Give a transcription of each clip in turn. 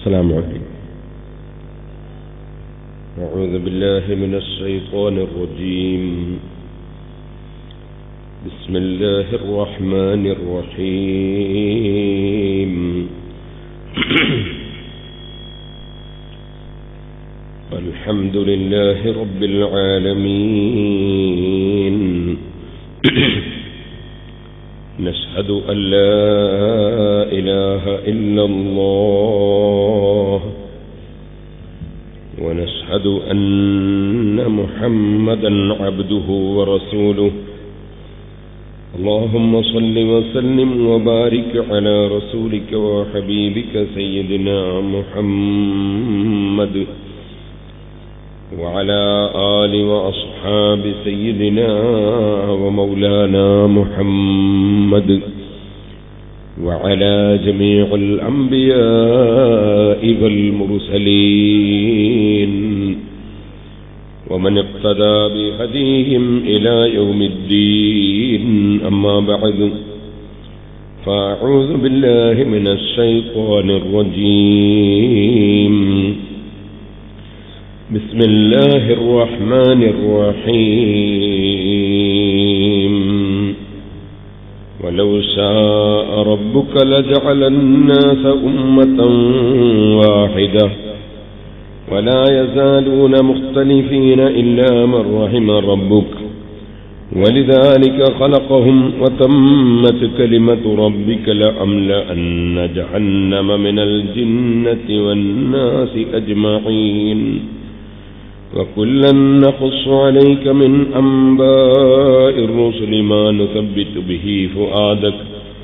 السلام عليكم أعوذ بالله من الشيطان الرجيم بسم الله الرحمن الرحيم الحمد لله رب العالمين نشهد أن لا إله إلا الله ونشهد أن محمدا عبده ورسوله اللهم صل وسلم وبارك على رسولك وحبيبك سيدنا محمد وعلى آل وأصحاب سيدنا ومولانا محمد وعلى جميع الأنبياء والمرسلين ومن اقتدى بهديهم إلى يوم الدين أما بعد فأعوذ بالله من الشيطان الرجيم بسم الله الرحمن الرحيم ولو شاء ربك لجعل الناس أمة واحدة ولا يزالون مختلفين إلا من رحم ربك ولذلك خلقهم وتمت كلمة ربك لأملأن جهنم من الجنة والناس أجمعين وكلا نقص عليك من أنباء الرسل ما نثبت به فؤادك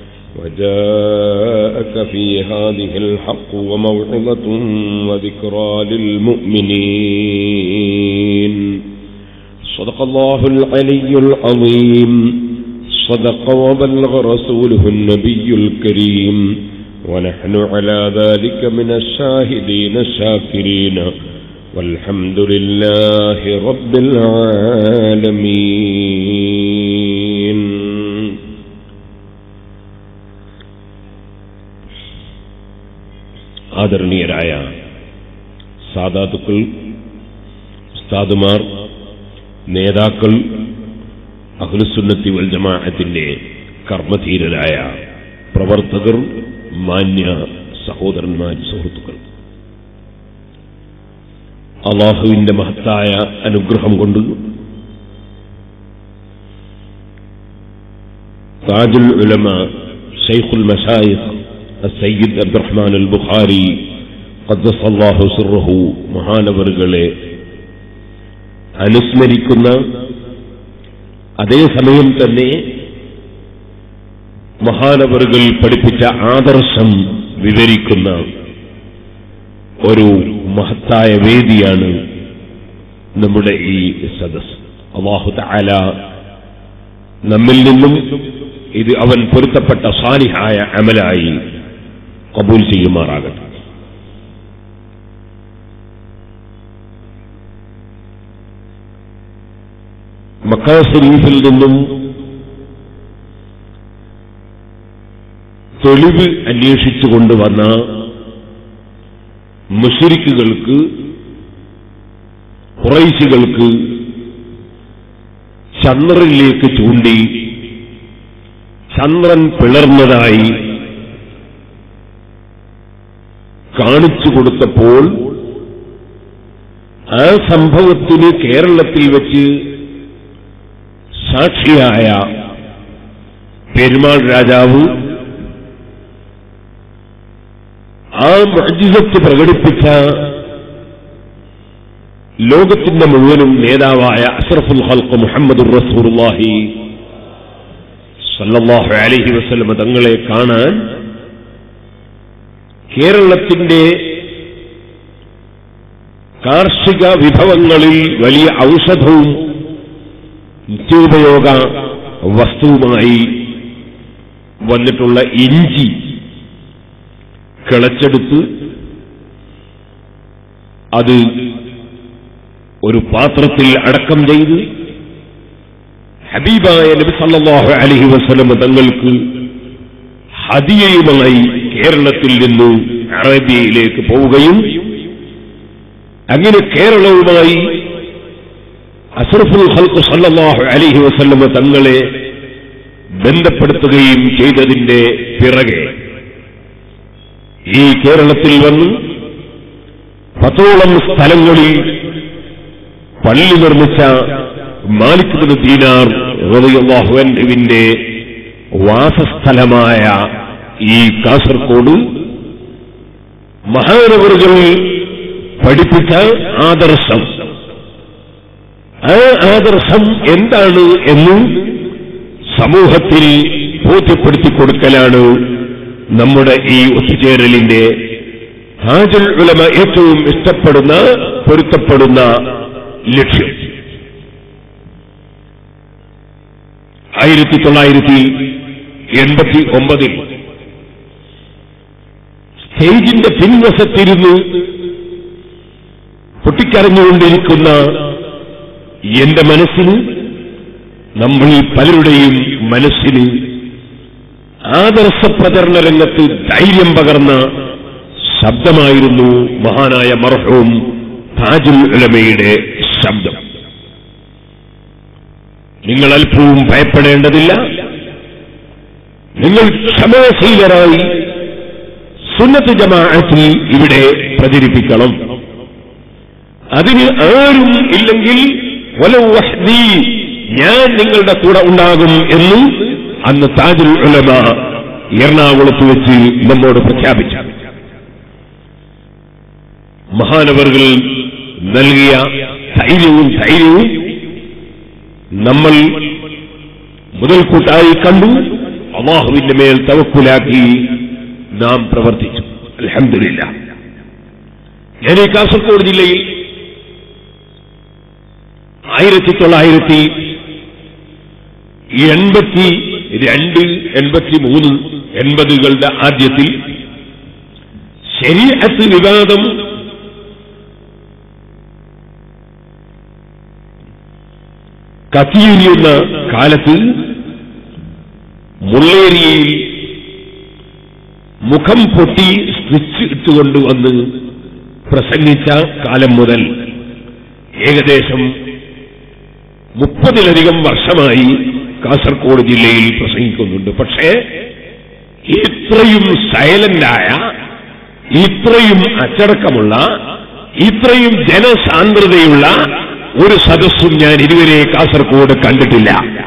وجاءك في هذه الحق وموعظة وذكرى للمؤمنين صدق الله العلي العظيم صدق وبلغ رسوله النبي الكريم ونحن على ذلك من الشاهدين الشاكرين والحمد لله رب العالمين ആദരണീയരായ സാദാത്തുക്കൾ ഉസ്താദുമാർ നേതാക്കൾ അഹ്ലുസുന്നത്തി വൽ ജമാഅത്തിന്റെ കർമ്മധീരരായ പ്രവർത്തകർ മാന്യ സഹോദരന്മാർ സുഹൃത്തുക്കൾ അള്ളാഹുവിന്റെ മഹത്തായ അനുഗ്രഹം കൊണ്ട് താജുൽ ഉലമ ഷെയ്ഖുൽ മഷായിഖ് സയ്യിദ് അബ്ദുറഹ്മാൻ അൽ ബുഖാരി ഖദ്ദസ് അള്ളാഹു സിറഹു മഹാനവറുകളെ അനുസ്മരിക്കുന്ന അതേസമയം തന്നെ മഹാനവറുകൾ പഠിപ്പിച്ച ആദർശം വിവരിക്കുന്ന ഒരു മഹത്തായ വേദിയാണ് നമ്മുടെ ഈ സദസ് അള്ളാഹു താല നമ്മിൽ നിന്നും ഇത് അവൻ പൊരുത്തപ്പെട്ട സാലിഹായ അമലായി കബൂൽ ചെയ്യുമാറാകട്ടെ മക്ക ഷരീഫിൽ നിന്നും തെളിവ് അന്വേഷിച്ചു കൊണ്ടുവന്ന മുഷരിക്കുകൾക്ക് കുറൈശികൾക്ക് ചന്ദ്രനിലേക്ക് ചൂണ്ടി ചന്ദ്രൻ പിളർന്നതായി കാണിച്ചു കൊടുത്തപ്പോൾ ആ സംഭവത്തിന് കേരളത്തിൽ വെച്ച് സാക്ഷിയായ പെരുമാൾ രാജാവ് ആ മജിസത്ത് പ്രകടിപ്പിച്ച ലോകത്തിന്റെ മുഴുവനും നേതാവായ അഷ്റഫുൽ ഹൽക്ക് മുഹമ്മദ് റസൂർലാഹി സല്ലല്ലാഹു അലൈഹി വസല്ലം തങ്ങളെ കാണാൻ കേരളത്തിന്റെ കാർഷിക വിഭവങ്ങളിൽ വലിയ ഔഷധവും നിത്യോപയോഗ വസ്തുവുമായി വന്നിട്ടുള്ള ഇഞ്ചി കിളച്ചെടുത്ത് അത് ഒരു പാത്രത്തിൽ അടക്കം ചെയ്ത് ഹബീബായ നബി സല്ലല്ലാഹു അലൈഹി വസല്ലം തങ്ങൾക്ക് ഹദിയയുമായി കേരളത്തിൽ നിന്ന് അറേബ്യയിലേക്ക് പോവുകയും അങ്ങനെ കേരളവുമായി അഷ്റഫുൽ ഹൽക്ക് സല്ലല്ലാഹു അലൈഹി വസല്ലമ തങ്ങളെ ബന്ധപ്പെടുത്തുകയും ചെയ്തതിന്റെ പിറകെ ഈ കേരളത്തിൽ വന്ന് പത്തോളം സ്ഥലങ്ങളിൽ പള്ളി നിർമ്മിച്ച മാലിക് ബിൻ ദീനാർ റളിയല്ലാഹു അൻഹുവിന്റെ വാസസ്ഥലമായ ഈ കാസർഗോഡ് മഹാനവറുകൾ പഠിപ്പിച്ച ആദർശം ആ ആദർശം എന്താണ് എന്ന് സമൂഹത്തിൽ ബോധ്യപ്പെടുത്തി കൊടുക്കലാണ് നമ്മുടെ ഈ ഒത്തുചേരലിന്റെ ഹാജുൽ ഉലമ ഏറ്റവും ഇഷ്ടപ്പെടുന്ന പൊരുത്തപ്പെടുന്ന ലക്ഷ്യം ആയിരത്തി തൊള്ളായിരത്തി എൺപത്തി ഒമ്പതിൽ സ്റ്റേജിന്റെ പിൻവശത്തിരുന്ന് പൊട്ടിക്കരഞ്ഞുകൊണ്ടിരിക്കുന്ന എന്റെ മനസ്സിന് നമ്മൾ പലരുടെയും മനസ്സിന് ആദർശ പ്രചരണ രംഗത്ത് ധൈര്യം പകർന്ന ശബ്ദമായിരുന്നു മഹാനായ മർഹൂം താജുൽ ഉലമയുടെ ശബ്ദം നിങ്ങൾ അല്പവും ഭയപ്പെടേണ്ടതില്ല നിങ്ങൾ ക്ഷമാശീലരായി സുന്നത്ത് ജമാഅത്തിൽ ഇവിടെ പ്രചരിപ്പിക്കണം അതിന് ആരും ഇല്ലെങ്കിൽ വലൗ വഹ്ദി ഞാൻ നിങ്ങളുടെ കൂടെ ഉണ്ടാകും എന്ന് അന്ന് താജുൽ ഉലമ എറണാകുളത്ത് വെച്ച് നമ്മോട് പ്രഖ്യാപിച്ചു മഹാനവറുകൾ നൽകിയ ധൈര്യവും ധൈര്യവും നമ്മൾ മുതൽക്കൂട്ടായി കണ്ടു അള്ളാഹുവിന്റെ മേൽ തവക്കുലാക്കി നാം പ്രവർത്തിച്ചു അലഹമില്ല ഞാൻ ഈ കാസർഗോഡ് ജില്ലയിൽ ആയിരത്തി തൊള്ളായിരത്തി എൺപത്തി രണ്ട് എൺപത്തി മൂന്ന് എൺപതുകളുടെ ആദ്യത്തിൽ ശരീരത്ത് വിവാദം കത്തിയെരിയുന്ന കാലത്ത് മുള്ളേരിയയിൽ മുഖം പൊട്ടി സ്വിച്ച് ഇട്ടുകൊണ്ടുവന്ന് പ്രസംഗിച്ച കാലം മുതൽ ഏകദേശം മുപ്പതിലധികം വർഷമായി കാസർഗോഡ് ജില്ലയിൽ പ്രസംഗിക്കുന്നുണ്ട് പക്ഷേ ഇത്രയും സൈലന്റായ ഇത്രയും അച്ചടക്കമുള്ള ഇത്രയും ജനസാന്ദ്രതയുള്ള ഒരു സദസ്സും ഞാൻ ഇതുവരെ കാസർഗോഡ് കണ്ടിട്ടില്ല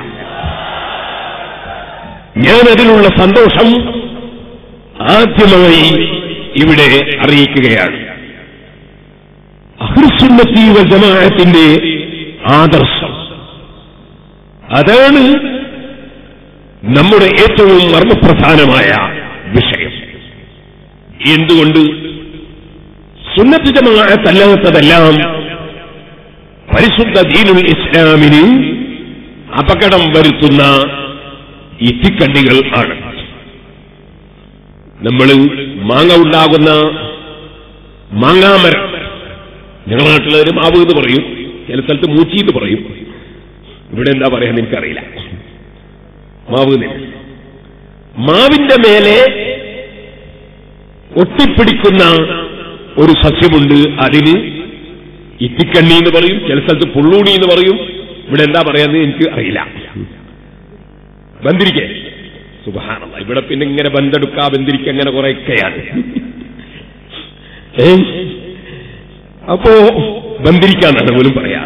ഞാൻ അതിലുള്ള സന്തോഷം ആദ്യമായി ഇവിടെ അറിയിക്കുകയാണ് അഹ്റുസുന്നത്തി ജമാഅത്തിന്റെ ആദർശം അതാണ് നമ്മുടെ ഏറ്റവും മർമ്മപ്രധാനമായ വിഷയം എന്തുകൊണ്ട് സുന്നത്ത് ജമാഅത്തല്ലാത്തതെല്ലാം പരിശുദ്ധ ദീനുൽ ഇസ്ലാമിന് അപകടം വരുത്തുന്ന ഇത്തിക്കണ്ണികൾ ആണ് നമ്മൾ മാങ്ങ ഉണ്ടാകുന്ന മാങ്ങാമരം ഞങ്ങളുടെ നാട്ടിലൊരു മാവ് എന്ന് പറയും ചില സ്ഥലത്ത് മൂച്ചി എന്ന് പറയും ഇവിടെ എന്താ പറയാൻ എനിക്കറിയില്ല മാവ് എന്ന്. മാവിന്റെ മേലെ ഒട്ടിപ്പിടിക്കുന്ന ഒരു സസ്യമുണ്ട് അതിന് ഇത്തിക്കണ്ണി എന്ന് പറയും ചില സ്ഥലത്ത് പുള്ളൂണി എന്ന് പറയും ഇവിടെ എന്താ പറയാന്ന് എനിക്ക് അറിയില്ല ബന്ധിരിക്കേ സുബഹാനല്ല ഇവിടെ പിന്നെ ഇങ്ങനെ ബന്ധെടുക്ക ബന്ധിരിക്ക അങ്ങനെ കുറെയൊക്കെയാണ് ഏ? അപ്പോ ബന്ധിരിക്കാന്നാണ് പോലും പറയാ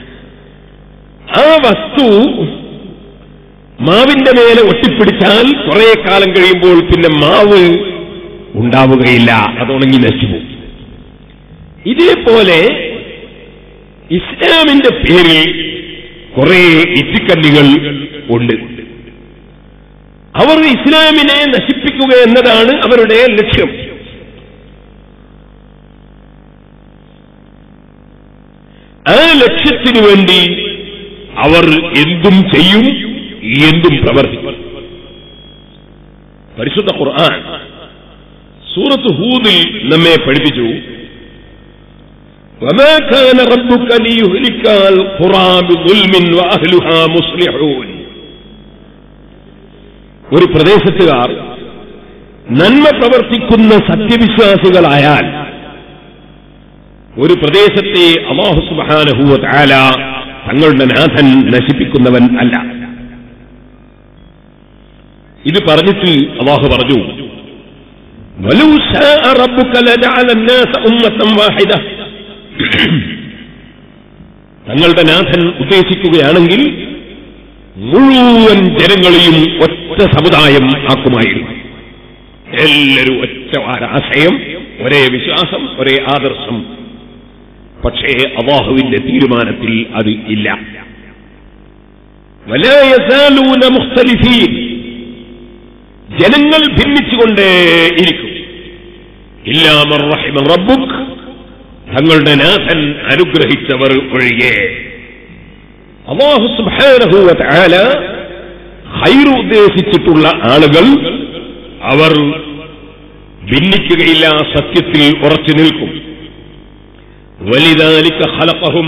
ആ വസ്തു മാവിന്റെ മേലെ ഒട്ടിപ്പിടിച്ചാൽ കുറെ കാലം കഴിയുമ്പോൾ പിന്നെ മാവ് ഉണ്ടാവുകയില്ല അതുണങ്ങി നശിച്ചു ഇതേപോലെ ഇസ്ലാമിന്റെ പേരിൽ കുറെ ഇറ്റിക്കല്ലികൾ ഉണ്ട് അവർ ഇസ്ലാമിനെ നശിപ്പിക്കുക എന്നതാണ് അവരുടെ ലക്ഷ്യം ആ ലക്ഷ്യത്തിനു വേണ്ടി അവർ എന്തും ചെയ്യും എന്തും പ്രവർത്തിക്കും പരിശുദ്ധ ഖുർആൻ സൂറത്ത് ഹൂദിൽ നമ്മെ പഠിപ്പിച്ചു وما كان ربك ليهلك القرى بظلم واهلها مصلحون ഒരു പ്രദേശത്തുകാർ നന്മ പ്രവർത്തിക്കുന്ന സത്യവിശ്വാസികളായാൽ ഒരു പ്രദേശത്തെ അള്ളാഹു സുബാനഹുവ താല തങ്ങളുടെ നാഥൻ നശിപ്പിക്കുന്നവൻ അല്ല ഇത് പറഞ്ഞിട്ട് അള്ളാഹു പറഞ്ഞു "വലൗ ശാഅ റബ്ബുക ലജഅല النَّاسَ أُمَّةً വാഹിദة." തങ്ങളുടെ നാഥൻ ഉദ്ദേശിക്കുകയാണെങ്കിൽ മുഴുവൻ ജനങ്ങളെയും ഒറ്റ സമുദായം ആക്കുമായിരുന്നു എല്ലാവരും ഒറ്റ ആശയം ഒരേ വിശ്വാസം ഒരേ ആദർശം പക്ഷേ അള്ളാഹുവിന്റെ തീരുമാനത്തിൽ അത് ഇല്ല ولا يزالون مختلفين ജനങ്ങൾ ഭിന്നിച്ചുകൊണ്ടേയിരിക്കും ഇല്ലാമർ റഹിമ റബ്ബുക്ക് തങ്ങളുടെ നാഥൻ അനുഗ്രഹിച്ചവർ ഒഴികെ അള്ളാഹു സുബ്ഹാനഹു വ തആല ഹൈർ ഉദ്ദേശിച്ചിട്ടുള്ള ആളുകൾ അവർ ഭിന്നിക്കുകയില്ല സത്യത്തിൽ ഉറച്ചു നിൽക്കും വലിതാലിക്ക ഹലപ്പഹും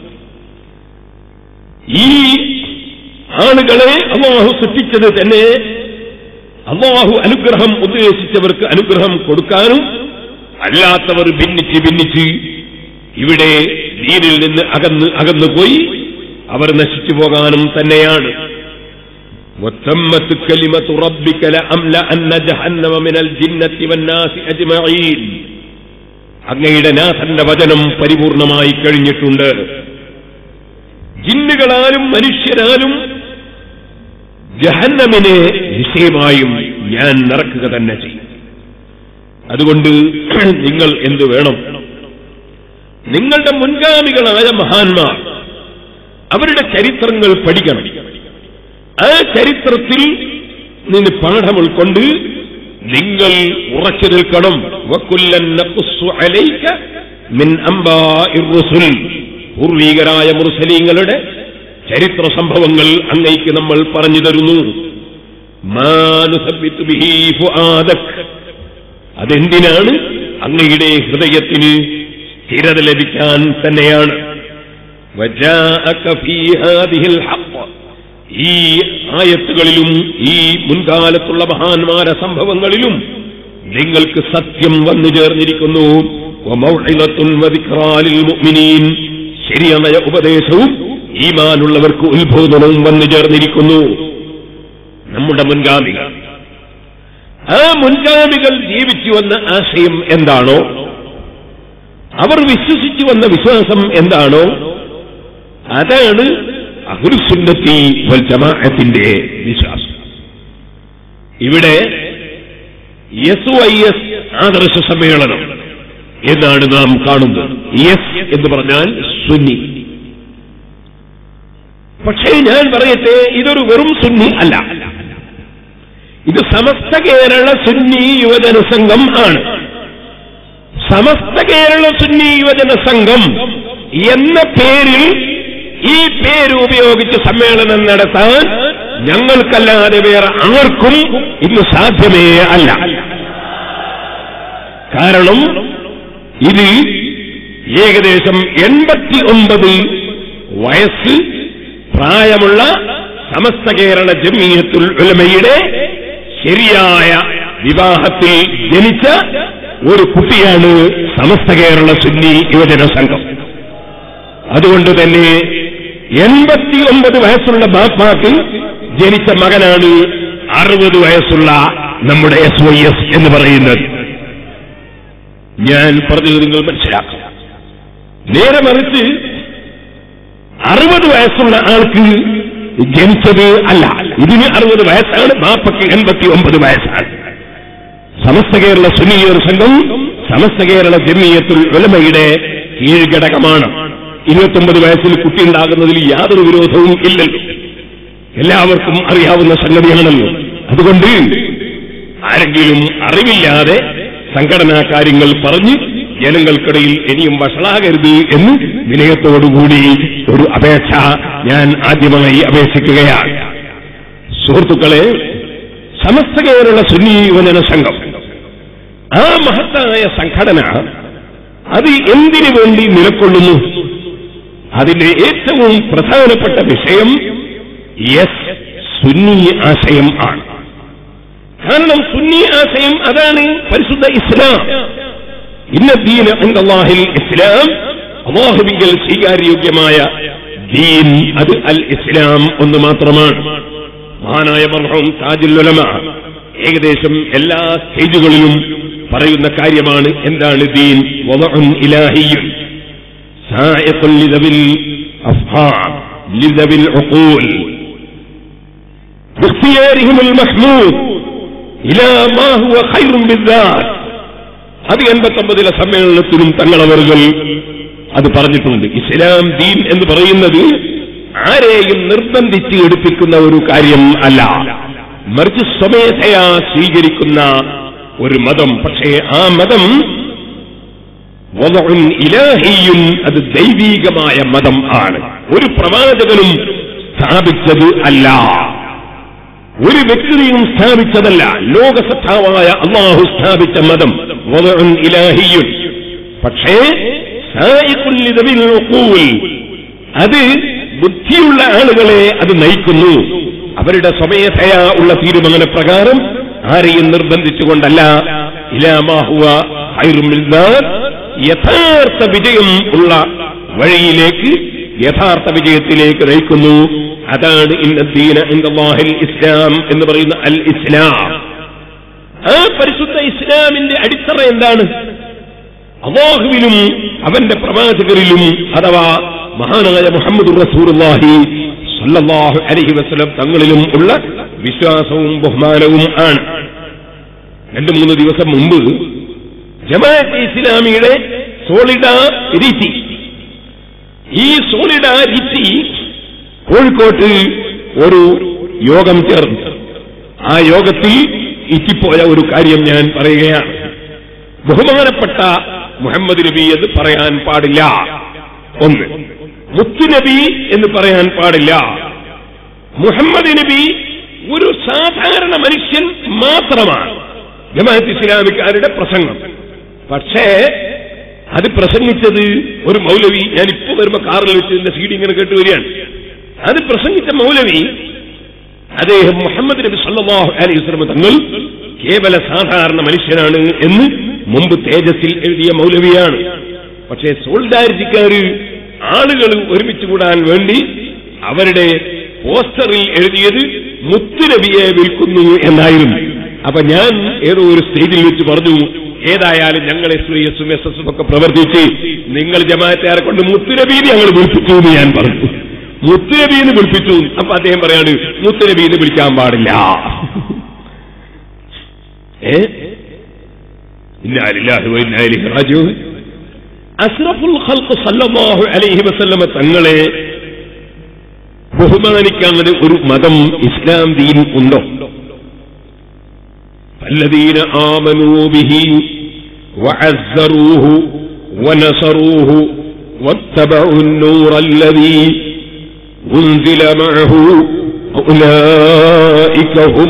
ഈ ആളുകളെ അള്ളാഹു സൃഷ്ടിച്ചത് തന്നെ അള്ളാഹു അനുഗ്രഹം ഉദ്ദേശിച്ചവർക്ക് അനുഗ്രഹം കൊടുക്കാനും അല്ലാത്തവർ ഭിന്നിച്ച് ഭിന്നിച്ച് ഇവിടെ ദീനിൽ നിന്ന് അകന്ന് അകന്നു പോയി അവർ നശിച്ചു പോകാനും തന്നെയാണ് وتمت كلمة ربك لأملأن جهنم من الجنة والناس أجمعين അങ്ങയുടെ നാഥന്റെ വചനം പരിപൂർണമായി കഴിഞ്ഞിട്ടുണ്ട് ജിന്നുകളാലും മനുഷ്യരാലും ജഹന്നമിനെ നിശ്ചയമായും ഞാൻ നിറക്കുക തന്നെ ചെയ്യും അതുകൊണ്ട് നിങ്ങൾ എന്തു വേണം നിങ്ങളുടെ മുൻഗാമികളായ മഹാന്മാർ അവരുടെ ചരിത്രങ്ങൾ പഠിക്കണം ആ ചരിത്രത്തിൽ നിന്ന് പാഠം ഉൾക്കൊണ്ട് നിങ്ങൾ ഉറച്ചു നിൽക്കണം വക്കുല്ലൻ നഖുസ്സു അലൈക മിൻ അംബാഇർ റുസുൽ പൂർവീകരായ മുർസലീങ്ങളുടെ ചരിത്ര സംഭവങ്ങൾ അങ്ങയ്ക്ക് നമ്മൾ പറഞ്ഞു തരുന്നു മാനുസബ്ബിത്തു ബിഹി ഫുആദക് അതെന്തിനാണ് അങ്ങയുടെ ഹൃദയത്തിന് സ്ഥിരത ലഭിക്കാൻ തന്നെയാണ് വജാഅക ഫീ ഹാദിഹിൽ ഹഖ് ഈ ആയത്തുകളിലും ഈ മുൻകാലത്തുള്ള മഹാന്മാര സംഭവങ്ങളിലും നിങ്ങൾക്ക് സത്യം വന്നു ചേർന്നിരിക്കുന്നു വമൗഇദത്തുൻ വദിക്റാലിൽ മുഅ്മിനീൻ ശരിയായ ഉപദേശവും ഈമാനുള്ളവർക്ക് ഉത്ബോധനവും വന്നു ചേർന്നിരിക്കുന്നു നമ്മുടെ മുൻഗാമികൾ ആ മുൻഗാമികൾ ജീവിച്ചു വന്ന ആശയം എന്താണോ അവർ വിശ്വസിച്ചു വന്ന വിശ്വാസം എന്താണോ അതാണ് അഹുൽസുന്നത്തി വൽ ജമാഅത്തിന്റെ വിശ്വാസം ഇവിടെ എസ് ഐ എസ് ആദർശ സമ്മേളനം എന്നാണ് നാം കാണുന്നത് എസ് എന്ന് പറഞ്ഞാൽ സുന്നി പക്ഷേ ഞാൻ പറയട്ടെ ഇതൊരു വെറും സുന്നി അല്ല ഇത് സമസ്ത കേരള സുന്നി യുവജന സംഘം ആണ് സമസ്ത കേരള സുന്നി യുവജന സംഘം എന്ന പേരിൽ ഈ പേര് ഉപയോഗിച്ച് സമ്മേളനം നടത്താൻ ഞങ്ങൾക്കല്ലാതെ വേറെ ആർക്കും ഇന്ന് സാധ്യമേ അല്ല കാരണം ഇത് ഏകദേശം എൺപത്തി ഒമ്പത് വയസ്സ് പ്രായമുള്ള സമസ്ത കേരള ജമീയത്തുൽ ഉലമയുടെ ശരിയായ വിവാഹത്തിൽ ജനിച്ച ഒരു കുട്ടിയാണ് സമസ്ത കേരള സുന്നി യുവജന സംഘം അതുകൊണ്ട് തന്നെ എൺപത്തി ഒമ്പത് വയസ്സുള്ള ബാപ്പാക്ക് ജനിച്ച മകനാണ് അറുപത് വയസ്സുള്ള നമ്മുടെ എസ് വൈ എസ് എന്ന് പറയുന്നത് ഞാൻ പറഞ്ഞത് നിങ്ങൾ മനസ്സിലാക്കും നേരെ മറിച്ച് അറുപത് വയസ്സുള്ള ആൾക്ക് ജനിച്ചത് അല്ല ഇതിന് അറുപത് വയസ്സാണ് ബാപ്പയ്ക്ക് എൺപത്തി ഒമ്പത് വയസ്സാണ് സമസ്ത കേരള സുനീയർ സംഘം സമസ്ത കേരള ജമിയത്തുൽ ഉലമയുടെ കീഴ്ഘടകമാണ് ഇരുപത്തൊമ്പത് വയസ്സിൽ കുട്ടി ഉണ്ടാകുന്നതിൽ യാതൊരു വിരോധവും ഇല്ലല്ലോ എല്ലാവർക്കും അറിയാവുന്ന സംഗതിയാണല്ലോ അതുകൊണ്ട് ആരെങ്കിലും അറിവില്ലാതെ സംഘടനാ കാര്യങ്ങൾ പറഞ്ഞ് ജനങ്ങൾക്കിടയിൽ ഇനിയും വഷളാകരുത് എന്ന് വിനയത്തോടുകൂടി ഒരു അപേക്ഷ ഞാൻ ആദ്യമായി അപേക്ഷിക്കുകയാണ് സുഹൃത്തുക്കളെ സമസ്ത കേരള സുന്നി യുവജന സംഘം ആ മഹത്തായ സംഘടന അത് എന്തിനു വേണ്ടി നിലകൊള്ളുന്നു അതിന്റെ ഏറ്റവും പ്രധാനപ്പെട്ട വിഷയം എസ് സുന്നി ആശയം ആണ് കാരണം സുന്നി ആശയം അതാണ് പരിശുദ്ധ ഇസ്ലാം ഇന്നദ്ദീന അല്ലാഹിൽ ഇസ്ലാം അള്ളാഹുവിങ്കൽ സ്വീകാര്യോഗ്യമായ ദീൻ അത് അൽ ഇസ്ലാം ഒന്ന് മാത്രമാണ് മഹാനായ മർഹം താജുൽ ഉലമ ഏകദേശം എല്ലാ സ്റ്റേജുകളിലും പറയുന്ന കാര്യമാണ് എന്താണ് ദീൻ വദഉൻ ഇലാഹിയുൻ സായിഖുൻ ലിദവിൽ അഫ്ഹാം ലിദവിൽ ഉഖൂൽ باختيارهم المحمود إلى ما هو خير بالذات അത് എൺപത്തൊമ്പതിലെ സമ്മേളനത്തിലും തങ്ങളവറുകൾ അത് പറഞ്ഞിട്ടുണ്ട് ഇസ്ലാം ദീൻ എന്ന് പറയുന്നത് ആരെയും നിർബന്ധിച്ച് എടുപ്പിക്കുന്ന ഒരു കാര്യം അല്ല മറിച്ച് സ്വമേധയാ സ്വീകരിക്കുന്ന ഒരു മതം പക്ഷേ ആ മതം വദഉൻ ഇലാഹിയും അത് ദൈവീകമായ മതം ആണ് ഒരു പ്രവാചകനും സ്ഥാപിച്ചത് അല്ല ഒരു വ്യക്തിയും സ്ഥാപിച്ചതല്ല ലോകസത്താവായ അള്ളാഹു സ്ഥാപിച്ച മതം വദഉൻ ഇലാഹിയും പക്ഷേ സായിഖുൽ ലിദവിൽ ഉഖൂൽ അത് ബുദ്ധിയുള്ള ആളുകളെ അത് നയിക്കുന്നു അവരുടെ സ്വമേധയാ ഉള്ള തീരുമാന പ്രകാരം ആരെയും നിർബന്ധിച്ചുകൊണ്ടല്ല ഇലാമാഹുവ യഥാർത്ഥ വിജയം ഉള്ള വഴിയിലേക്ക് യഥാർത്ഥ വിജയത്തിലേക്ക് നയിക്കുന്നു അതാണ് ഇന്നദ്ദീന ഇന്ദാഹിൽ ഇസ്ലാം എന്ന് പറയുന്ന അൽ ഇസ്ലാം ആ പരിശുദ്ധ ഇസ്ലാമിന്റെ അടിത്തറ എന്താണ് അള്ളാഹുവിലും അവന്റെ പ്രവാചകരിലും അഥവാ മഹാനായ മുഹമ്മദ് റസൂർഹി സല്ലല്ലാഹു അലൈഹി വസല്ലം തങ്ങളിലും ഉള്ള വിശ്വാസവും ബഹുമാനവും ആണ് രണ്ടു മൂന്ന് ദിവസം മുമ്പ് ജമാഅത്ത് ഇസ്ലാമിയുടെ സോളിഡാരിറ്റി ഈ സോളിഡാരിറ്റി കോഴിക്കോട്ട് ഒരു യോഗം ചേർന്നു ആ യോഗത്തിൽ ഇറ്റിപ്പോയ ഒരു കാര്യം ഞാൻ പറയുകയാണ് ബഹുമാനപ്പെട്ട മുഹമ്മദ് നബി എന്ന് പറയാൻ പാടില്ല ഒന്ന് മുത്തുനബി എന്ന് പറയാൻ പാടില്ല മുഹമ്മദ് നബി ഒരു സാധാരണ മനുഷ്യൻ മാത്രമാണ് ജമാഅത്ത് ഇസ്ലാമിക്കാരുടെ പ്രസംഗം പക്ഷേ അത് പ്രസംഗിച്ചത് ഒരു മൗലവി ഞാൻ ഇപ്പൊ വരുമ്പോ കാറിൽ വെച്ച് ഇതിന്റെ സീഡി ഇങ്ങനെ കേട്ട് വരികയാണ് അത് പ്രസംഗിച്ച മൗലവി അദ്ദേഹം മുഹമ്മദ് നബി സല്ലല്ലാഹു അലൈഹി വസല്ലം തങ്ങൾ കേവല സാധാരണ മനുഷ്യനാണ് എന്ന് മുമ്പ് തേജസ്സിൽ എഴുതിയ മൗലവിയാണ് പക്ഷേ സോൾഡാരിറ്റിക്കാര് ആളുകൾ ഒരുമിച്ച് കൂടാൻ വേണ്ടി അവരുടെ പോസ്റ്ററിൽ എഴുതിയത് മുത്തുനബിയെ വിൽക്കുന്നു എന്നായിരുന്നു അപ്പൊ ഞാൻ ഏതോ ഒരു സ്റ്റേജിൽ വെച്ച് പറഞ്ഞു ഏതായാലും ഞങ്ങൾ എസ് ഐ എസും എസ് എസും ഒക്കെ പ്രവർത്തിച്ച് നിങ്ങൾ ജമാഅത്തുകാരെ കൊണ്ട് മുത്തുനബീനെ ഞങ്ങൾ വിളിപ്പിച്ചു എന്ന് ഞാൻ പറഞ്ഞു മുത്തുനബീന്ന് വിളിപ്പിച്ചു അപ്പൊ അദ്ദേഹം പറയാണ് മുത്തുനബീന്ന് വിളിക്കാൻ പാടില്ല ഏ ഇന്നാലില്ലാഹി വ ഇന്നാ ഇലൈഹി റാജിഊൻ അസ്റഫുൽ ഖൽഖ് സല്ലല്ലാഹു അലൈഹി വസല്ലമ തങ്ങളെ ബഹുമാനിക്കാൻ ഒരു മതം ഇസ്ലാം ദീൻ ഉണ്ടോ الذين آمنوا به وعزروه ونصروه واتبعوا النور الذي أنزل معه أولئك هم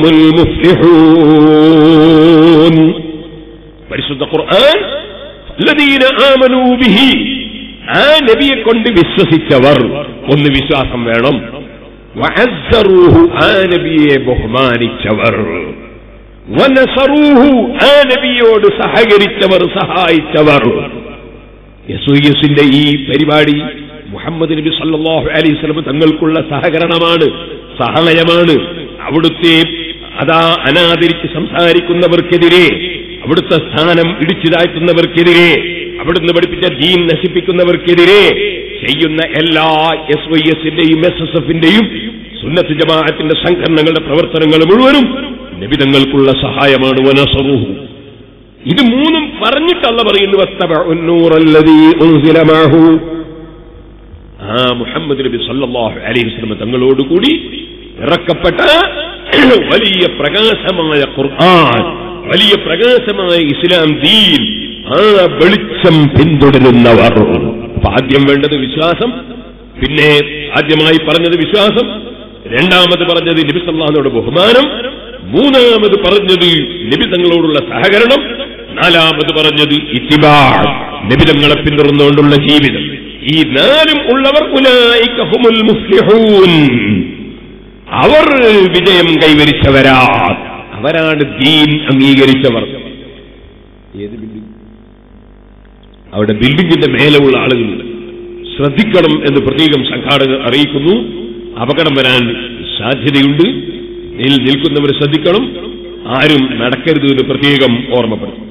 المفلحون പരിശുദ്ധ ഖുർആൻ الذين آمنوا به ആ നബിയെ കൊണ്ട് വിശ്വസിച്ചവർ ഒന്ന് വിശ്വാസം വേണം വഅസ്സറൂഹു ആ നബിയെ ബഹുമാനിച്ചവർ വനസറൂഹു ആ നബിയോട് സഹകരിച്ചവർ സഹായിച്ചവർ എസ് എസിന്റെ ഈ പരിപാടി മുഹമ്മദ് നബി സല്ലല്ലാഹു അലൈഹി വസല്ലം തങ്ങൾക്കുള്ള സഹകരണമാണ് സഹായമാണ് അവിടുത്തെ അതാ അനാദരിച്ച് സംസാരിക്കുന്നവർക്കെതിരെ അവിടുത്തെ സ്ഥാനം ഇടിച്ചു താഴ്ത്തുന്നവർക്കെതിരെ അവിടുന്ന് പഠിപ്പിച്ച ദീൻ നശിപ്പിക്കുന്നവർക്കെതിരെ ചെയ്യുന്ന എല്ലാ എസ് വൈ എസിന്റെയും എസ് എസ് എഫിന്റെയും സുന്നത്ത് ജമാഅത്തിന്റെ സംഘടനകളുടെ പ്രവർത്തനങ്ങൾ മുഴുവനും നബിതങ്ങൾക്കുള്ള സഹായമാണ് വനസറുഹു ഇത് മൂന്നും പറഞ്ഞിട്ടല്ല പറയുന്നു വത്തബഉൻ നൂറല്ലദീ ഉൻസില മഅഹു. ആ മുഹമ്മദ് നബി സല്ലല്ലാഹു അലൈഹി വസല്ലം തങ്ങളോടുകൂടി ഇറക്കപ്പെട്ട വലിയ പ്രകാശമായ ഖുർആൻ വലിയ പ്രകാശമായ ഇസ്ലാം ദീൻ ആ വെളിച്ചം പിന്തുടരുന്നവർ അപ്പൊ ആദ്യം വേണ്ടത് വിശ്വാസം പിന്നെ ആദ്യമായി പറഞ്ഞത് വിശ്വാസം രണ്ടാമത് പറഞ്ഞത് നബി സല്ലാഹുനോട് ബഹുമാനം മൂന്നാമത് പറഞ്ഞത് നബി തങ്ങളോടുള്ള സഹകരണം നാലാമത് പറഞ്ഞത് ഇത്തിബാ നബി തങ്ങളെ പിന്തുടർന്നുകൊണ്ടുള്ള ജീവിതം ഈ നാലും ഉള്ളവർ ഉലായിക ഹുമുൽ മുഫ്ലിഹൂൻ അവർ വിജയം കൈവരിച്ചവരാ അവരാണ് ദീൻ അംഗീകരിച്ചവർ ഏത് ബിൽഡിംഗ് അവിടെ ബിൽഡിംഗിന്റെ മേലെയുള്ള ആളുകളുണ്ട് ശ്രദ്ധിക്കണം എന്ന് പ്രത്യേകം സംഘാടകർ അറിയിക്കുന്നു അപകടം വരാൻ സാധ്യതയുണ്ട് ഇതിൽ നിൽക്കുന്നവർ ശ്രദ്ധിക്കണം ആരും നടക്കരുത് എന്ന് പ്രത്യേകം ഓർമ്മപ്പെടുത്തും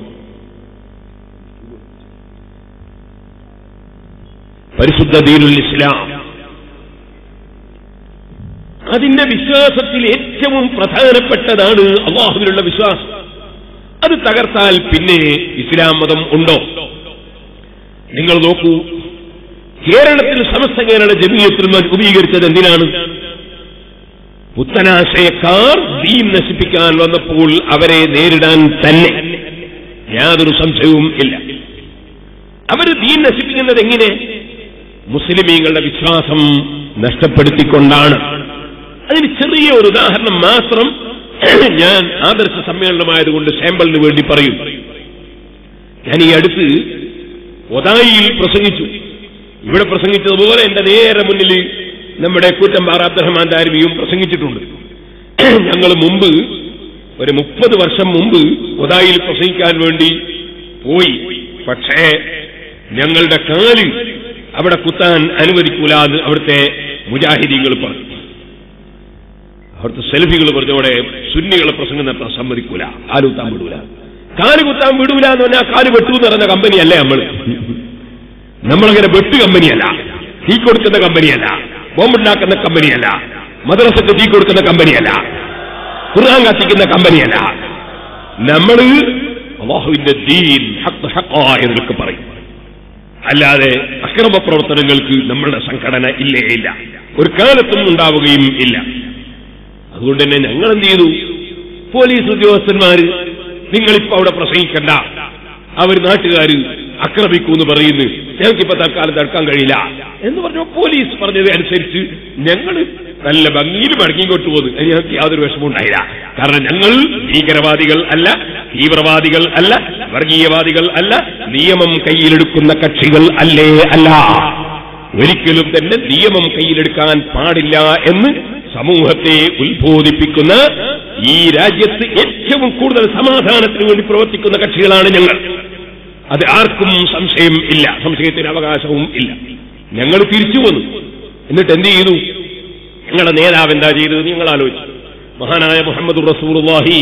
പരിശുദ്ധ ദീനുൽ ഇസ്ലാം അതിന്റെ വിശ്വാസത്തിൽ ഏറ്റവും പ്രധാനപ്പെട്ടതാണ് അള്ളാഹുവിനുള്ള വിശ്വാസം അത് തകർത്താൽ പിന്നെ ഇസ്ലാം മതം ഉണ്ടോ നിങ്ങൾ നോക്കൂ കേരളത്തിൽ സമസ്ത കേരള ജമീയത്തിൽ രൂപീകരിച്ചത് എന്തിനാണ് പുത്തനാശയക്കാർ ദീൻ നശിപ്പിക്കാൻ വന്നപ്പോൾ അവരെ നേരിടാൻ തന്നെ യാതൊരു സംശയവും ഇല്ല അവര് ദീൻ നശിപ്പിക്കുന്നത് എങ്ങനെ മുസ്ലിമീങ്ങളുടെ വിശ്വാസം നഷ്ടപ്പെടുത്തിക്കൊണ്ടാണ് അതിന് ചെറിയ ഒരു ഉദാഹരണം മാത്രം ഞാൻ ആദർശ സമ്മേളനമായതുകൊണ്ട് സാമ്പിളിന് വേണ്ടി പറയും ഞാൻ ഈ അടുത്ത് ഒതായിയിൽ പ്രസംഗിച്ചു ഇവിടെ പ്രസംഗിച്ചതുപോലെ എന്റെ നേരെ മുന്നിൽ നമ്മുടെ കൂറ്റമ്പാറ അബ്ദുറഹ്മാൻ ദാരിമിയും പ്രസംഗിച്ചിട്ടുണ്ട് ഞങ്ങൾ മുമ്പ് ഒരു മുപ്പത് വർഷം മുമ്പ് ഒതായിൽ പ്രസംഗിക്കാൻ വേണ്ടി പോയി പക്ഷേ ഞങ്ങളുടെ കാല് അവിടെ കുത്താൻ അനുവദിക്കൂല എന്ന് അവിടുത്തെ മുജാഹിദീങ്ങൾ പറഞ്ഞു അവിടുത്തെ സെൽഫികൾ പറഞ്ഞോടെ സുന്നികളെ പ്രസംഗം നടത്താൻ സമ്മതിക്കൂല കാല് കുത്താൻ വിടൂല കാല് കുത്താൻ വിടൂല എന്ന് പറഞ്ഞാൽ കാല് വെട്ടു എന്ന് പറഞ്ഞ കമ്പനിയല്ലേ നമ്മൾ നമ്മളങ്ങനെ വെട്ട് കമ്പനിയല്ല തീ കൊടുക്കുന്ന കമ്പനിയല്ല ബോംബുണ്ടാക്കുന്ന കമ്പനിയല്ല മദ്രസക്ക് തീ കൊടുക്കുന്ന കമ്പനിയല്ല ഖുർആൻ കത്തിക്കുന്ന കമ്പനിയല്ല നമ്മൾ അള്ളാഹുവിന്റെ ദീൻ ഹക്ക് ഹക്കായ നിനക്ക് പറയും അല്ലാതെ അക്രമ പ്രവർത്തനങ്ങൾക്ക് നമ്മളുടെ സംഘടന ഇല്ലേ ഇല്ല ഒരു കാലത്തും ഉണ്ടാവുകയും ഇല്ല അതുകൊണ്ട് തന്നെ ഞങ്ങൾ എന്ത് ചെയ്തു പോലീസ് ഉദ്യോഗസ്ഥന്മാര് നിങ്ങളിപ്പോ അവിടെ പ്രസംഗിക്കണ്ട അവർ നാട്ടുകാര് ആക്രമിക്കൂ എന്ന് പറയുന്നു ഞങ്ങൾക്കിപ്പോ തൽക്കാലം തടുക്കാൻ കഴിയില്ല എന്ന് പറഞ്ഞു പോലീസ് പറഞ്ഞത് അനുസരിച്ച് ഞങ്ങൾ നല്ല ഭംഗിയിൽ മടങ്ങിക്കൊണ്ടു പോന്നു അതിന് ഞങ്ങൾക്ക് യാതൊരു വിഷമവും ഉണ്ടായില്ല കാരണം ഞങ്ങൾ ഭീകരവാദികൾ അല്ല തീവ്രവാദികൾ അല്ല വർഗീയവാദികൾ അല്ല നിയമം കയ്യിലെടുക്കുന്ന കക്ഷികൾ അല്ലേ അല്ല ഒരിക്കലും തന്നെ നിയമം കയ്യിലെടുക്കാൻ പാടില്ല എന്ന് സമൂഹത്തെ ഉത്ബോധിപ്പിക്കുന്ന ഈ രാജ്യത്ത് ഏറ്റവും കൂടുതൽ സമാധാനത്തിന് വേണ്ടി പ്രവർത്തിക്കുന്ന കക്ഷികളാണ് ഞങ്ങൾ അത് ആർക്കും സംശയം ഇല്ല സംശയത്തിന് അവകാശവും ഇല്ല ഞങ്ങൾ തിരിച്ചു വന്നു എന്നിട്ട് എന്ത് ചെയ്തു ഞങ്ങളുടെ നേതാവ് എന്താ ചെയ്തത് നിങ്ങൾ ആലോചിച്ചു മഹാനായ മുഹമ്മദ് റസൂർവാഹി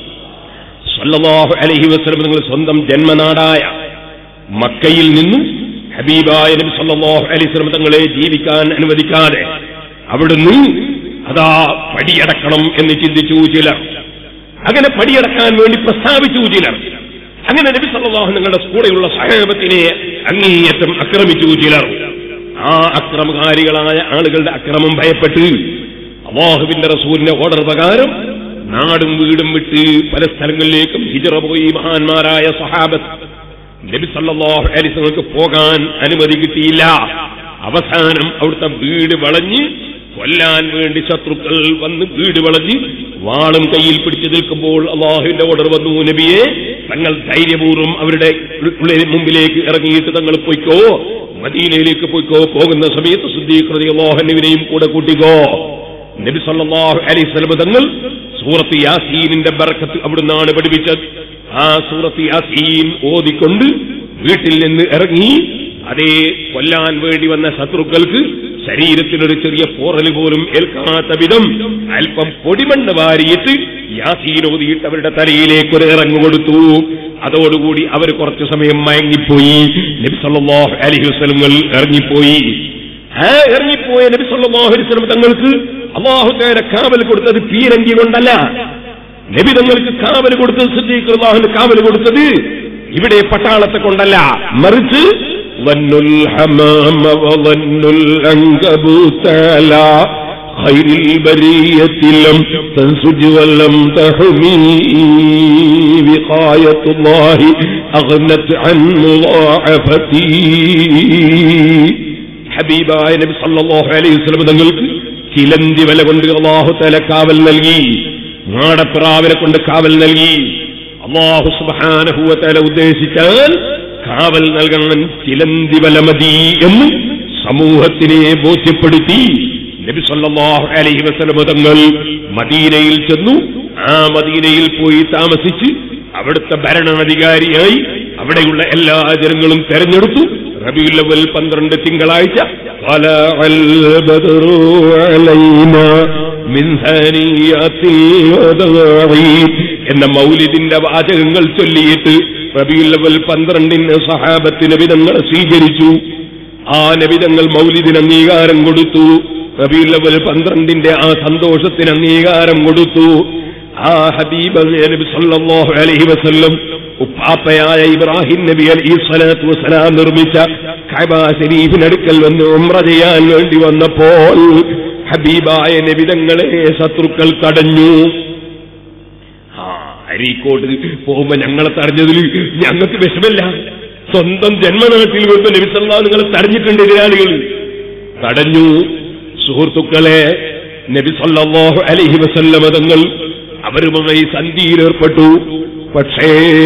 സല്ലല്ലാഹു അലൈഹി വസല്ലം നിങ്ങൾ സ്വന്തം ജന്മനാടായ മക്കയിൽ നിന്നും ഹബീബായ നബി സല്ലല്ലാഹു അലൈഹി വസല്ലം തങ്ങളെ ജീവിക്കാൻ അനുവദിക്കാതെ അവിടുന്ന് അതാ പടിയടക്കണം എന്ന് ചിന്തിച്ചു ചിലർ അങ്ങനെ പടിയടക്കാൻ വേണ്ടി പ്രസ്താവിച്ചു ചിലർ അങ്ങനെ നബി സല്ലല്ലാഹു നിങ്ങളുടെ കൂടെയുള്ള സഹേബത്തിനെ അങ്ങേയറ്റം ആക്രമിച്ചു ചിലർ ആ അക്രമകാരികളായ ആളുകളുടെ അക്രമം ഭയപ്പെട്ട് അള്ളാഹുവിന്റെ റസൂലിന്റെ ഓർഡർ പ്രകാരം നാടും വീടും വിട്ട് പല സ്ഥലങ്ങളിലേക്കും ഹിജറ പോയി മഹാന്മാരായ സഹാബത്ത് നബി സല്ലല്ലാഹു അലൈഹി വസല്ലമക്ക് പോകാൻ അനുമതി കിട്ടിയില്ല അവസാനം അവിടുത്തെ വീട് വളഞ്ഞ് കൊല്ലാൻ വേണ്ടി ശത്രുക്കൾ വന്ന് വീട് വളഞ്ഞ് വാളും കയ്യിൽ പിടിച്ചു നിൽക്കുമ്പോൾ അള്ളാഹുവിന്റെ ഓർഡർ വന്നു നബിയെ തങ്ങൾ ധൈര്യപൂർവ്വം അവരുടെ ഉള്ളിൽ മുമ്പിലേക്ക് ഇറങ്ങിയിട്ട് തങ്ങൾ പൊയ്ക്കോ മദീനയിലേക്ക് പോയിക്കോ പോകുന്ന സമയത്ത് സുദ്ദീഖ്രതി അള്ളാഹുവിനെയും കൂടെ കൂട്ടിക്കോ നബി സല്ലല്ലാഹു അലൈഹി വസല്ലം തങ്ങൾ സൂറത്ത് യാസീനിന്റെ ബർക്കത്ത് അവിടുന്നാണ് പഠിപ്പിച്ചത് ആ സൂറത്ത് യാസീൻ ഓതിക്കൊണ്ട് വീട്ടിൽ നിന്ന് ഇറങ്ങി അതേ കൊല്ലാൻ വേണ്ടി വന്ന ശത്രുക്കൾക്ക് ശരീരത്തിനൊരു ചെറിയ പോറൽ പോലും ഏൽക്കാത്ത വിധം അല്പം പൊടിമണ്ണ് വാരിയിട്ട് യാസീൻ ഓതിയിട്ട് അവരുടെ തലയിലേക്ക് ഒരു ഇറങ്ങു കൊടുത്തു അതോടുകൂടി അവർ കുറച്ചു സമയം മയങ്ങിപ്പോയി നബി സല്ലല്ലാഹു അലൈഹി വസല്ലങ്ങൾ ഇറങ്ങിപ്പോയി ആ ഇറങ്ങിപ്പോയ നബി സല്ലല്ലാഹു അലൈഹി വസല്ലം തങ്ങൾക്ക് അള്ളാഹു തേര കാവൽ കൊടുത്തത് പീരങ്കി കൊണ്ടല്ല നബി തങ്ങൾക്ക് കാവൽ കൊടുത്തത് സിദ്ദീഖ് അള്ളാഹുന് കാവൽ കൊടുത്തത് ഇവിടെ പട്ടാളത്തെ കൊണ്ടല്ല മറിച്ച് ظن الحمام وظن العنكبوت على خير البرية لم تنسج ولم تحمي وقاية الله أغنت عن مضاعفتي ഹബീബായ നബി സല്ലല്ലാഹു അലൈഹി വസല്ലം തങ്ങൾക്ക് ചിലന്തി വല കൊണ്ട് അള്ളാഹു തല കാവൽ നൽകി നാടപ്പിറാവിനെ കൊണ്ട് കാവൽ നൽകി അള്ളാഹു സുബ്ഹാനഹു വതആല ഉദ്ദേശിച്ചാൽ കാവൽ നൽകാൻ ചിലന്തി വല മതി എന്ന് സമൂഹത്തിനെ ബോധ്യപ്പെടുത്തി നബി സല്ലല്ലാഹു അലൈഹി വസല്ലം തങ്ങൾ മദീനയിൽ ചെന്നു ആ മദീനയിൽ പോയി താമസിച്ച് അവിടുത്തെ ഭരണാധികാരിയായി അവിടെയുള്ള എല്ലാ ജനങ്ങളും തെരഞ്ഞെടുത്തു റബിയുൽ അവൽ പന്ത്രണ്ട് തിങ്കളാഴ്ച طلع البدر علينا من ثنيات الوداع എന്ന മൗലിദിന്റെ വാചകങ്ങൾ ചൊല്ലിയിട്ട് റബിയുൽ അവൽ പന്ത്രണ്ടിന് സഹാബത്ത് നബിതങ്ങൾ സ്വീകരിച്ചു ആ നബിതങ്ങൾ മൗലിദിന് അംഗീകാരം കൊടുത്തു റബിയുൽ അവൽ പന്ത്രണ്ടിന്റെ ആ സന്തോഷത്തിന് അംഗീകാരം കൊടുത്തു ആ ഹബീബ് നബി സല്ലല്ലാഹു അലൈഹി വസല്ലം ഉപ്പാപ്പയായ ഇബ്രാഹിം നബി അലൈഹി സ്വലാത്തു വസ്സലാം നിർമ്മിച്ച കഅബ ശരീഫിനടുക്കൽ വന്ന് ഉംറ ചെയ്യാൻ വേണ്ടി വന്നപ്പോൾ ഹബീബായ നബിതങ്ങളെ ശത്രുക്കൾ തടഞ്ഞു ആ അരീക്കോട്ട് പോകുമ്പോ ഞങ്ങളെ തടഞ്ഞതിൽ ഞങ്ങൾക്ക് വിഷമല്ല സ്വന്തം ജന്മനാട്ടിൽ വരുമ്പോ നബിസല്ലാ നിങ്ങളെ തടഞ്ഞിട്ടുണ്ട് എതിരാളികൾ തടഞ്ഞു സുഹൃത്തുക്കളെ നബി സല്ലല്ലാഹു അലൈഹി വസല്ലമ തങ്ങൾ അവരുമായി സന്ധിയിലേർപ്പെട്ടു പക്ഷേ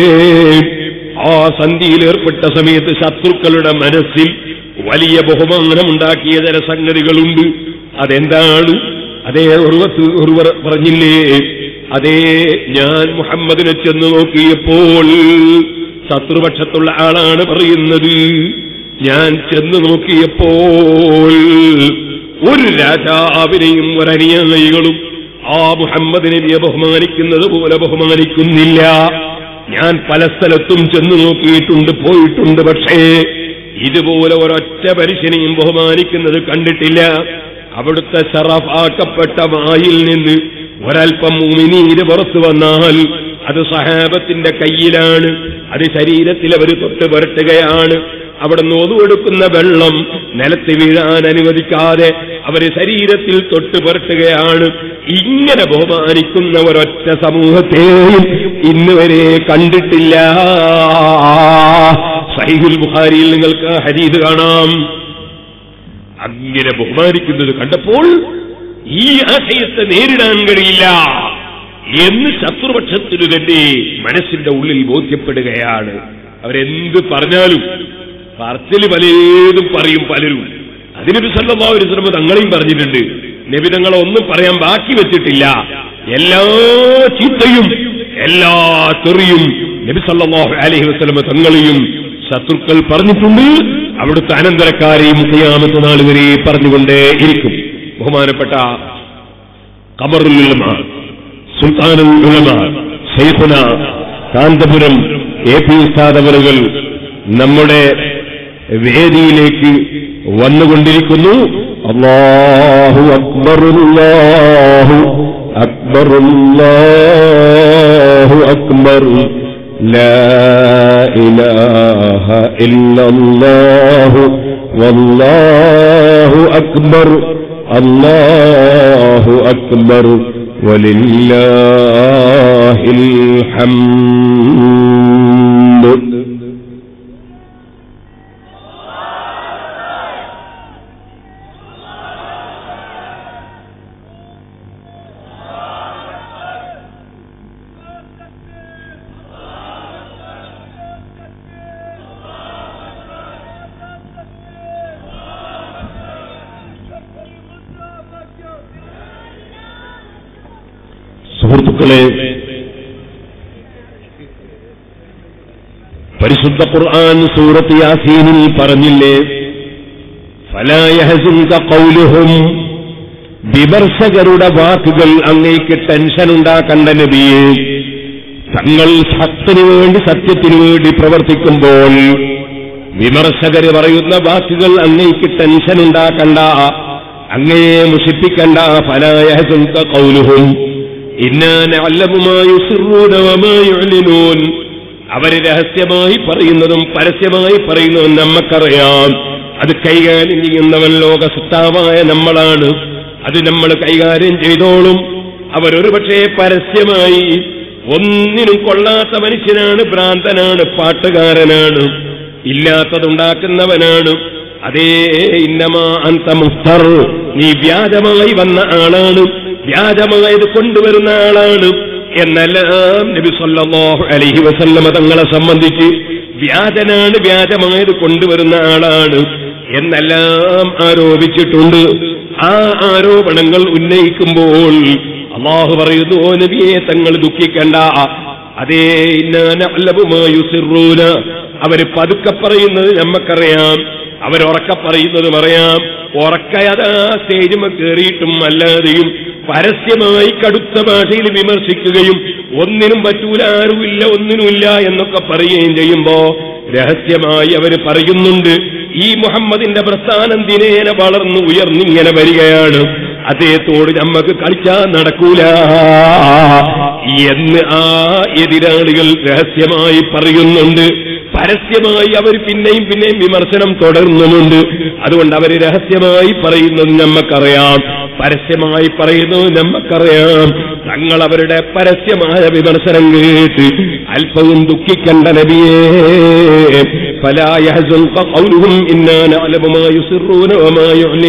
ആ സന്ധിയിലേർപ്പെട്ട സമയത്ത് ശത്രുക്കളുടെ മനസ്സിൽ വലിയ ബഹുമാനമുണ്ടാക്കിയ ചില സംഗതികളുണ്ട് അതെന്താണ് അതേ ഉറുവത്ത് ഉറുവർ പറഞ്ഞില്ലേ അതേ ഞാൻ മുഹമ്മദിനെ ചെന്ന് നോക്കിയപ്പോൾ ശത്രുപക്ഷത്തുള്ള ആളാണ് പറയുന്നത് ഞാൻ ചെന്ന് നോക്കിയപ്പോൾ ഒരു രാജാവിനെയും ഒരനുയായികളും ആ മുഹമ്മദ് നബിയെ ബഹുമാനിക്കുന്നത് പോലെ ബഹുമാനിക്കുന്നില്ല ഞാൻ പല സ്ഥലത്തും ചെന്നു നോക്കിയിട്ടുണ്ട് പോയിട്ടുണ്ട് പക്ഷേ ഇതുപോലെ ഒരൊറ്റ മനുഷ്യനെയും ബഹുമാനിക്കുന്നത് കണ്ടിട്ടില്ല അവിടുത്തെ ഷറഫാക്കപ്പെട്ട വായിൽ നിന്ന് ഒരൽപ്പം മുമിനീര് പുറത്തു വന്നാൽ അത് സഹാബത്തിന്റെ കയ്യിലാണ് അത് ശരീരത്തിൽ അവർ തൊട്ട് പുരട്ടുകയാണ് അവിടെ നോതുകൊടുക്കുന്ന വെള്ളം നിലത്ത് വീഴാൻ അനുവദിക്കാതെ അവര് ശരീരത്തിൽ തൊട്ട് പുരട്ടുകയാണ് ഇങ്ങനെ ബഹുമാനിക്കുന്ന ഒരൊറ്റ സമൂഹത്തെയും ഇന്ന് വരെ കണ്ടിട്ടില്ല സഹിഹുൽ ബുഖാരിയിൽ നിങ്ങൾക്ക് ഹരീത് കാണാം അങ്ങനെ ബഹുമാനിക്കുന്നത് കണ്ടപ്പോൾ ഈ ആശയത്തെ നേരിടാൻ കഴിയില്ല എന്ന് ശത്രുപക്ഷത്തിനു തന്നെ മനസ്സിന്റെ ഉള്ളിൽ ബോധ്യപ്പെടുകയാണ് അവരെന്ത് പറഞ്ഞാലും പറച്ചില് പലതും പറയും പലരും അതിനൊരു സല്ലല്ലാഹു ശ്രമം തങ്ങളെയും പറഞ്ഞിട്ടുണ്ട് നബി തങ്ങളെ ഒന്നും പറയാൻ ബാക്കി വെച്ചിട്ടില്ല എല്ലാ ചീത്തയും എല്ലാ തെറിയും നബി സല്ലല്ലാഹു അലൈഹി വസല്ലമ തങ്ങളെയും ശത്രുക്കൾ പറഞ്ഞിട്ടുണ്ട് അവിടുത്തെ അനന്തരക്കാരെയും ഖിയാമത്ത് നാൾ വരെ പറഞ്ഞുകൊണ്ടേ ഇരിക്കും ബഹുമാനപ്പെട്ട ഖബറുൽ ഉലമ സുൽത്താനുൽ ഉലമ ശൈഖുന കാന്തപുരം എ പി ഉസ്താദ് അവറുകൾ നമ്മുടെ വേദിയിലേക്ക് വന്നുകൊണ്ടിരിക്കുന്നു അള്ളാഹു അക്ബർ അല്ലാഹു അക്ബർ അല്ലാഹു അക്ബർ لا إله إلا الله والله أكبر الله أكبر ولله الحمد സുഹൃത്തുക്കളെ പരിശുദ്ധ ഖുർആൻ സൂറത്ത് യാസീനിൽ പറഞ്ഞില്ലേ ഫലായഹസുക കൗലുഹും വിമർശകരുടെ വാക്കുകൾ അങ്ങേക്ക് ടെൻഷൻ ഉണ്ടാക്കണ്ട നബിയെ തങ്ങൾ സത്യത്തിനു വേണ്ടി സത്യത്തിനു വേണ്ടി പ്രവർത്തിക്കുമ്പോൾ വിമർശകര് പറയുന്ന വാക്കുകൾ അങ്ങേക്ക് ടെൻഷൻ ഉണ്ടാക്കണ്ട അങ്ങയെ മുഷിപ്പിക്കണ്ട ഫലായഹസുക കൗലുഹും ഇന്നാനല്ലവുമായുസിറൂനവമായുലിനൂൻ അവര് രഹസ്യമായി പറയുന്നതും പരസ്യമായി പറയുന്നതും നമ്മക്കറിയാം അത് കൈകാര്യം ചെയ്യുന്നവൻ ലോകസത്താവായ നമ്മളാണ് അത് നമ്മൾ കൈകാര്യം ചെയ്തോളും അവരൊരു പക്ഷേ പരസ്യമായി ഒന്നിനും കൊള്ളാത്ത മനുഷ്യനാണ് ഭ്രാന്തനാണ് പാട്ടുകാരനാണ് ഇല്ലാത്തതുണ്ടാക്കുന്നവനാണ് അതേ ഇന്നമാ അന്ത മുഫ്തർ നീ വ്യാജമായി വന്ന ആളാണ് വ്യാജമായത് കൊണ്ടുവരുന്ന ആളാണ് എന്നെല്ലാം നബി സല്ലല്ലാഹു അലൈഹി വസല്ലമ തങ്ങളെ സംബന്ധിച്ച് വ്യാജനാണ് വ്യാജമായത് കൊണ്ടുവരുന്ന ആളാണ് എന്നെല്ലാം ആരോപിച്ചിട്ടുണ്ട് ആ ആരോപണങ്ങൾ ഉന്നയിക്കുമ്പോൾ അള്ളാഹു പറയുന്നു ഓ നബിയെ തങ്ങൾ ദുഃഖിക്കണ്ട അതേ ഇന്നലബുമായുസിറൂന അവര് പതുക്കെ പറയുന്നത് നമ്മക്കറിയാം അവരുറക്ക പറയുന്നതും അറിയാം ഉറക്കയതാ സ്റ്റേജുമ കയറിയിട്ടും അല്ലാതെയും പരസ്യമായി കടുത്ത ഭാഷയിൽ വിമർശിക്കുകയും ഒന്നിനും പറ്റൂല ആരുമില്ല ഒന്നിനുമില്ല എന്നൊക്കെ പറയുകയും ചെയ്യുമ്പോ രഹസ്യമായി അവര് പറയുന്നുണ്ട് ഈ മുഹമ്മദിന്റെ പ്രസ്ഥാനം ദിനേന വളർന്നു ഉയർന്നിങ്ങനെ വരികയാണ് അദ്ദേഹത്തോട് നമ്മക്ക് കളിച്ചാൻ നടക്കൂല എന്ന് ആ എതിരാളികൾ രഹസ്യമായി പറയുന്നുണ്ട് പരസ്യമായി അവർ പിന്നെയും പിന്നെയും വിമർശനം തുടർന്നുമുണ്ട് അതുകൊണ്ട് അവർ രഹസ്യമായി പറയുന്നത് നമ്മക്കറിയാം പരസ്യമായി പറയുന്നത് നമ്മക്കറിയാം തങ്ങൾ അവരുടെ പരസ്യമായ വിമർശനം കേട്ട് അല്പവും ദുഃഖിക്കണ്ട നബിയേ فلا يحزنك قولهم إنا نعلم ما يسرون وما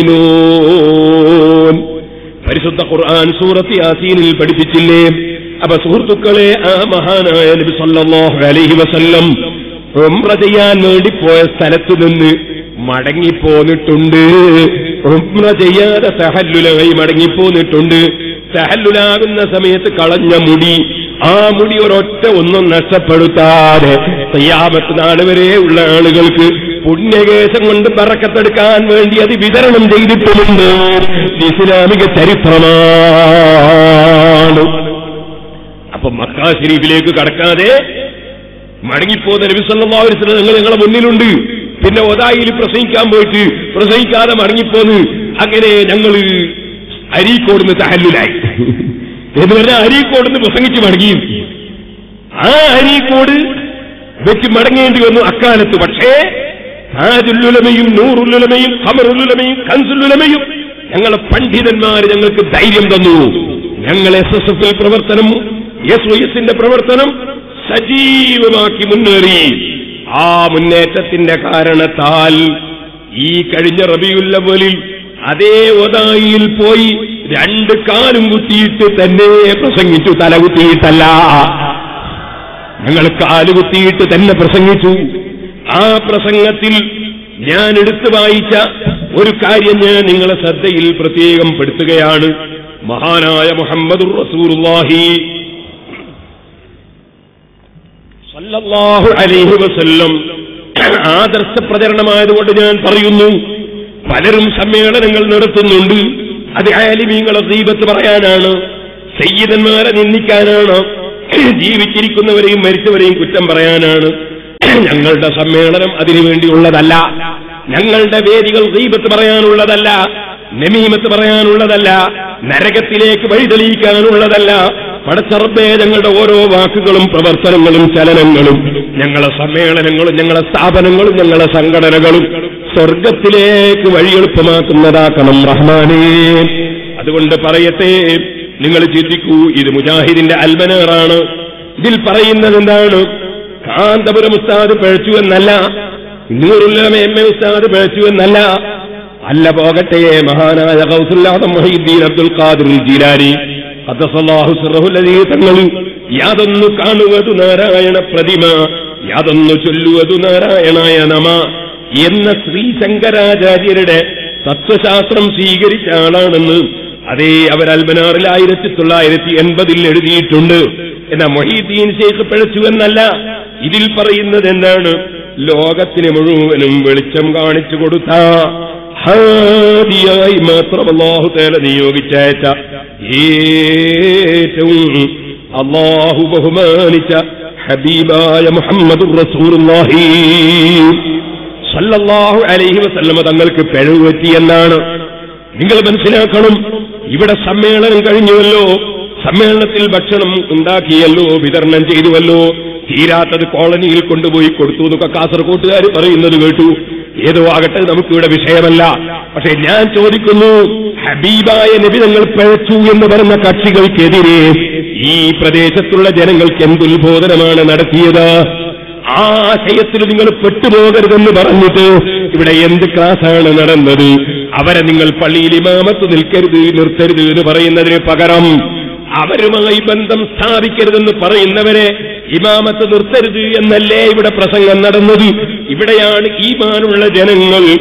يعلنون പരിശുദ്ധ ഖുർആൻ സൂറത്ത് യാസീനിൽ പഠിപ്പിച്ചില്ലേ അപ്പൊ സുഹൃത്തുക്കളെ ആ മഹാനായ നബി സല്ലല്ലാഹു അലൈഹി വസല്ലം ഉംറ ചെയ്യാൻ വേണ്ടി പോയ സ്ഥലത്ത് നിന്ന് മടങ്ങിപ്പോന്നിട്ടുണ്ട് ഉംറ ചെയ്യാതെ സഹല്ലുലായി മടങ്ങിപ്പോന്നിട്ടുണ്ട് സഹല്ലുലാകുന്ന സമയത്ത് കളഞ്ഞ മുടി ആ മുടി ഒരൊറ്റ ഒന്നും നഷ്ടപ്പെടുത്താതെ തയ്യാമത്ത് നാട് വരെ ഉള്ള ആളുകൾക്ക് പുണ്യകേശം കൊണ്ട് പറക്കത്തെടുക്കാൻ വേണ്ടി അത് വിതരണം ചെയ്തിട്ടുമുണ്ട് ഇസ്ലാമിക ചരിത്രമാണ് അപ്പൊ മക്കാ ഷരീഫിലേക്ക് കടക്കാതെ മടങ്ങിപ്പോന്ന നബിസല്ലാസ്ലം നിങ്ങൾ നിങ്ങളെ മുന്നിലുണ്ട് പിന്നെ ഒതായിൽ പ്രസംഗിക്കാൻ പോയിട്ട് പ്രസംഗിക്കാതെ മടങ്ങിപ്പോന്ന് അങ്ങനെ ഞങ്ങൾ അരീക്കോടുന്ന് തഹല്ലുലായി എന്ന് പറഞ്ഞാൽ അരീക്കോടുന്ന് പ്രസംഗിച്ച് മടങ്ങിയും ആ അരീക്കോട് വെച്ച് മടങ്ങേണ്ടി വന്നു അക്കാലത്ത് പക്ഷേ താജുല്ലുലമയും നൂറുല്ലുലമയും ഖമറുല്ലുലമയും കൻസുല്ലുലമയും ഞങ്ങളെ പണ്ഡിതന്മാർ ഞങ്ങൾക്ക് ധൈര്യം തന്നു ഞങ്ങൾ എസ് എസ് എഫിൽ പ്രവർത്തനം എസ് വൈ എസിന്റെ പ്രവർത്തനം സജീവമാക്കി മുന്നേറി ആ മുന്നേറ്റത്തിന്റെ കാരണത്താൽ ഈ കഴിഞ്ഞ റബിയുല്ലവലിൽ അതേ ഒതായിയിൽ പോയി രണ്ട് കാലും കുത്തിയിട്ട് തന്നെ പ്രസംഗിച്ചു തല കുത്തിയിട്ടല്ല ഞങ്ങൾ കാലുകുത്തിയിട്ട് തന്നെ പ്രസംഗിച്ചു ആ പ്രസംഗത്തിൽ ഞാൻ എടുത്തു വായിച്ച ഒരു കാര്യം ഞാൻ നിങ്ങളെ ശ്രദ്ധയിൽ പ്രത്യേകം പെടുത്തുകയാണ് മഹാനായ മുഹമ്മദുർ റസൂലുള്ളാഹി സല്ലല്ലാഹു അലൈഹി വസല്ലം ആദർശ പ്രചരണമായതുകൊണ്ട് ഞാൻ പറയുന്നു പലരും സമ്മേളനങ്ങൾ നടത്തുന്നുണ്ട് അത് ആലിമീങ്ങളെ ദീപത്ത് പറയാനാണ് സയ്യിദന്മാരെ നിന്ദിക്കാനാണ് ജീവിച്ചിരിക്കുന്നവരെയും മരിച്ചവരെയും കുറ്റം പറയാനാണ് ഞങ്ങളുടെ സമ്മേളനം അതിനുവേണ്ടിയുള്ളതല്ല ഞങ്ങളുടെ വേദികൾ ദീപത്ത് പറയാനുള്ളതല്ല നമീമത്ത് പറയാനുള്ളതല്ല നരകത്തിലേക്ക് വഴിതെളിയിക്കാനുള്ളതല്ല പടച്ചറബേ ഞങ്ങളുടെ ഓരോ വാക്കുകളും പ്രവർത്തനങ്ങളും ചലനങ്ങളും ഞങ്ങളെ സമ്മേളനങ്ങളും ഞങ്ങളെ സ്ഥാപനങ്ങളും ഞങ്ങളെ സംഘടനകളും സ്വർഗത്തിലേക്ക് വഴി എളുപ്പമാക്കുന്നതാക്കണം റഹ്മാനേ അതുകൊണ്ട് പറയട്ടെ നിങ്ങൾ ചിന്തിക്കൂ ഇത് മുജാഹിദിന്റെ അൽബനറാണ് ഇതിൽ പറയുന്നത് എന്താണ് കാന്തപുരം ഉസ്താദ് പഴച്ചു എന്നല്ല നൂറുല്ലമ എം എ ഉസ്താദ് പഴച്ചു എന്നല്ല അല്ല പോകട്ടെ മഹാനായ ഗൗസുല്ലാദം മൊഹീദ്ദീൻ അബ്ദുൽ ഖാദിർ ജീലാനി ഖദ്ദസല്ലാഹു സിറഹു ലദീ തങ്ങൾ യാതൊന്നു കാണുവതു നാരായണ പ്രതിമ യാതൊന്നു ചൊല്ലുവതു നാരായണായ നമ എന്ന ശ്രീ ശങ്കരാചാര്യരുടെ തത്വശാസ്ത്രം സ്വീകരിച്ച ആളാണെന്ന് അതേ അവർ അൽബനാറിൽ ആയിരത്തി തൊള്ളായിരത്തി എൺപതിൽ എഴുതിയിട്ടുണ്ട് എന്നാ മൊഹീദ്ദീൻ ഷെയ്ഖ് പിഴച്ചു എന്നല്ല ഇതിൽ പറയുന്നത് എന്താണ് ലോകത്തിന് മുഴുവനും വെളിച്ചം കാണിച്ചു കൊടുത്ത ഹാദിയായി മാത്രം അള്ളാഹു തേല നിയോഗിച്ചയച്ച ഏറ്റവും അള്ളാഹു ബഹുമാനിച്ച ഹബീബായ മുഹമ്മദ് റസൂലുള്ളാഹി സല്ലല്ലാഹു അലൈഹി വസല്ലമ തങ്ങൾക്ക് പിഴവ് പറ്റിയെന്നാണ് നിങ്ങൾ മനസ്സിലാക്കണം ഇവിടെ സമ്മേളനം കഴിഞ്ഞുവല്ലോ സമ്മേളനത്തിൽ ഭക്ഷണം ഉണ്ടാക്കിയല്ലോ വിതരണം ചെയ്തുവല്ലോ തീരാത്തത് കോളനിയിൽ കൊണ്ടുപോയി കൊടുത്തു എന്നൊക്കെ കാസർകോട്ടുകാർ പറയുന്നത് കേട്ടു ഏതോ ആകട്ടെ നമുക്കിവിടെ വിഷയമല്ല പക്ഷെ ഞാൻ ചോദിക്കുന്നു ഹബീബായ നബി തങ്ങൾ പിഴച്ചു എന്ന് പറഞ്ഞ കക്ഷികൾക്കെതിരെ ഈ പ്രദേശത്തുള്ള ജനങ്ങൾക്ക് എന്തുത്ബോധനമാണ് നടത്തിയത് ആ ആശയത്തിൽ നിങ്ങൾ പെട്ടുപോകരുതെന്ന് പറഞ്ഞിട്ട് ഇവിടെ എന്ത് ക്ലാസ്സാണ് നടന്നത് അവരെ നിങ്ങൾ പള്ളിയിൽ ഇമാമത്ത് നിൽക്കരുത് നിർത്തരുത് എന്ന് പറയുന്നതിന് പകരം അവരുമായി ബന്ധം സ്ഥാപിക്കരുതെന്ന് പറയുന്നവരെ ഇമാമത്ത് നിർത്തരുത് എന്നല്ലേ ഇവിടെ പ്രസംഗം നടന്നത് ഇവിടെയാണ് ഈമാനുള്ള ജനങ്ങൾ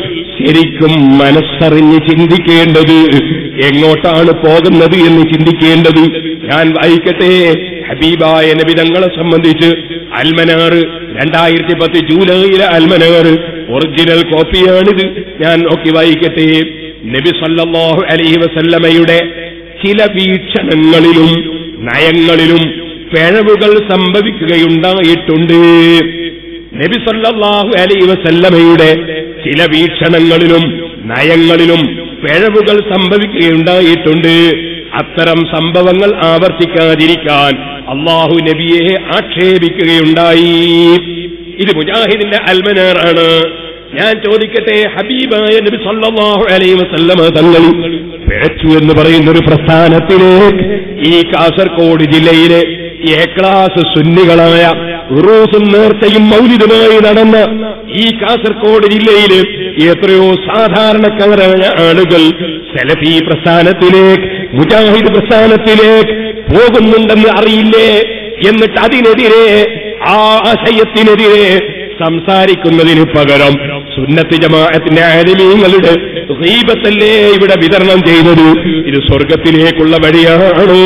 ശരിക്കും മനസ്സറിഞ്ഞ് ചിന്തിക്കേണ്ടത് എങ്ങോട്ടാണ് പോകുന്നത് എന്ന് ചിന്തിക്കേണ്ടത് ഞാൻ വായിക്കട്ടെ ഹബീബായ നബിതങ്ങളെ സംബന്ധിച്ച് അൽമനാർ രണ്ടായിരത്തി പത്ത് ജൂലൈയിലെ അൽമനാർ ഒറിജിനൽ കോപ്പിയാണിത് ഞാൻ നോക്കി വായിക്കട്ടെ നബി സല്ലല്ലാഹു അലൈഹി വസല്ലമയുടെ ചില വീക്ഷണങ്ങളിലും നയങ്ങളിലും പിഴവുകൾ സംഭവിക്കുകയുണ്ടായിട്ടുണ്ട് നബി സല്ലല്ലാഹു അലൈഹി വസല്ലമയുടെ ചില വീക്ഷണങ്ങളിലും നയങ്ങളിലും പിഴവുകൾ സംഭവിക്കുകയുണ്ടായിട്ടുണ്ട് അത്തരം സംഭവങ്ങൾ ആവർത്തിക്കാതിരിക്കാൻ അള്ളാഹു നബിയെ ആക്ഷേപിക്കുകയുണ്ടായി ഇത് മുജാഹിദിന്റെ അൽമനാറാണ് ഞാൻ ചോദിക്കട്ടെ ഹബീബായ നബി സല്ലല്ലാഹു അലൈഹി വസല്ലമ തങ്ങൾ പിഴച്ചു എന്ന് പറയുന്ന ഒരു പ്രസ്ഥാനത്തിലേക്ക് ഈ കാസർഗോഡ് ജില്ലയിലെ എ ക്ലാസ് സുന്നികളായ ഉറൂസും നേർച്ചയും മൗലിതുമായി നടന്ന ഈ കാസർഗോഡ് ജില്ലയിലെ എത്രയോ സാധാരണക്കാരായ ആളുകൾ സെലഫി പ്രസ്ഥാനത്തിലേക്ക് മുജാഹിദ് പ്രസ്ഥാനത്തിലേക്ക് പോകുന്നുണ്ടെന്ന് അറിയില്ലേ എന്നിട്ട് അതിനെതിരെ ആ ആശയത്തിനെതിരെ സംസാരിക്കുന്നതിന് പകരം സുന്നത്ത് ജമാഅത്തിന്റെ ആലിമീങ്ങളുടെ ഗീബത്തല്ലേ ഇവിടെ വിതരണം ചെയ്യുന്നത് ഇത് സ്വർഗത്തിലേക്കുള്ള വഴിയാണോ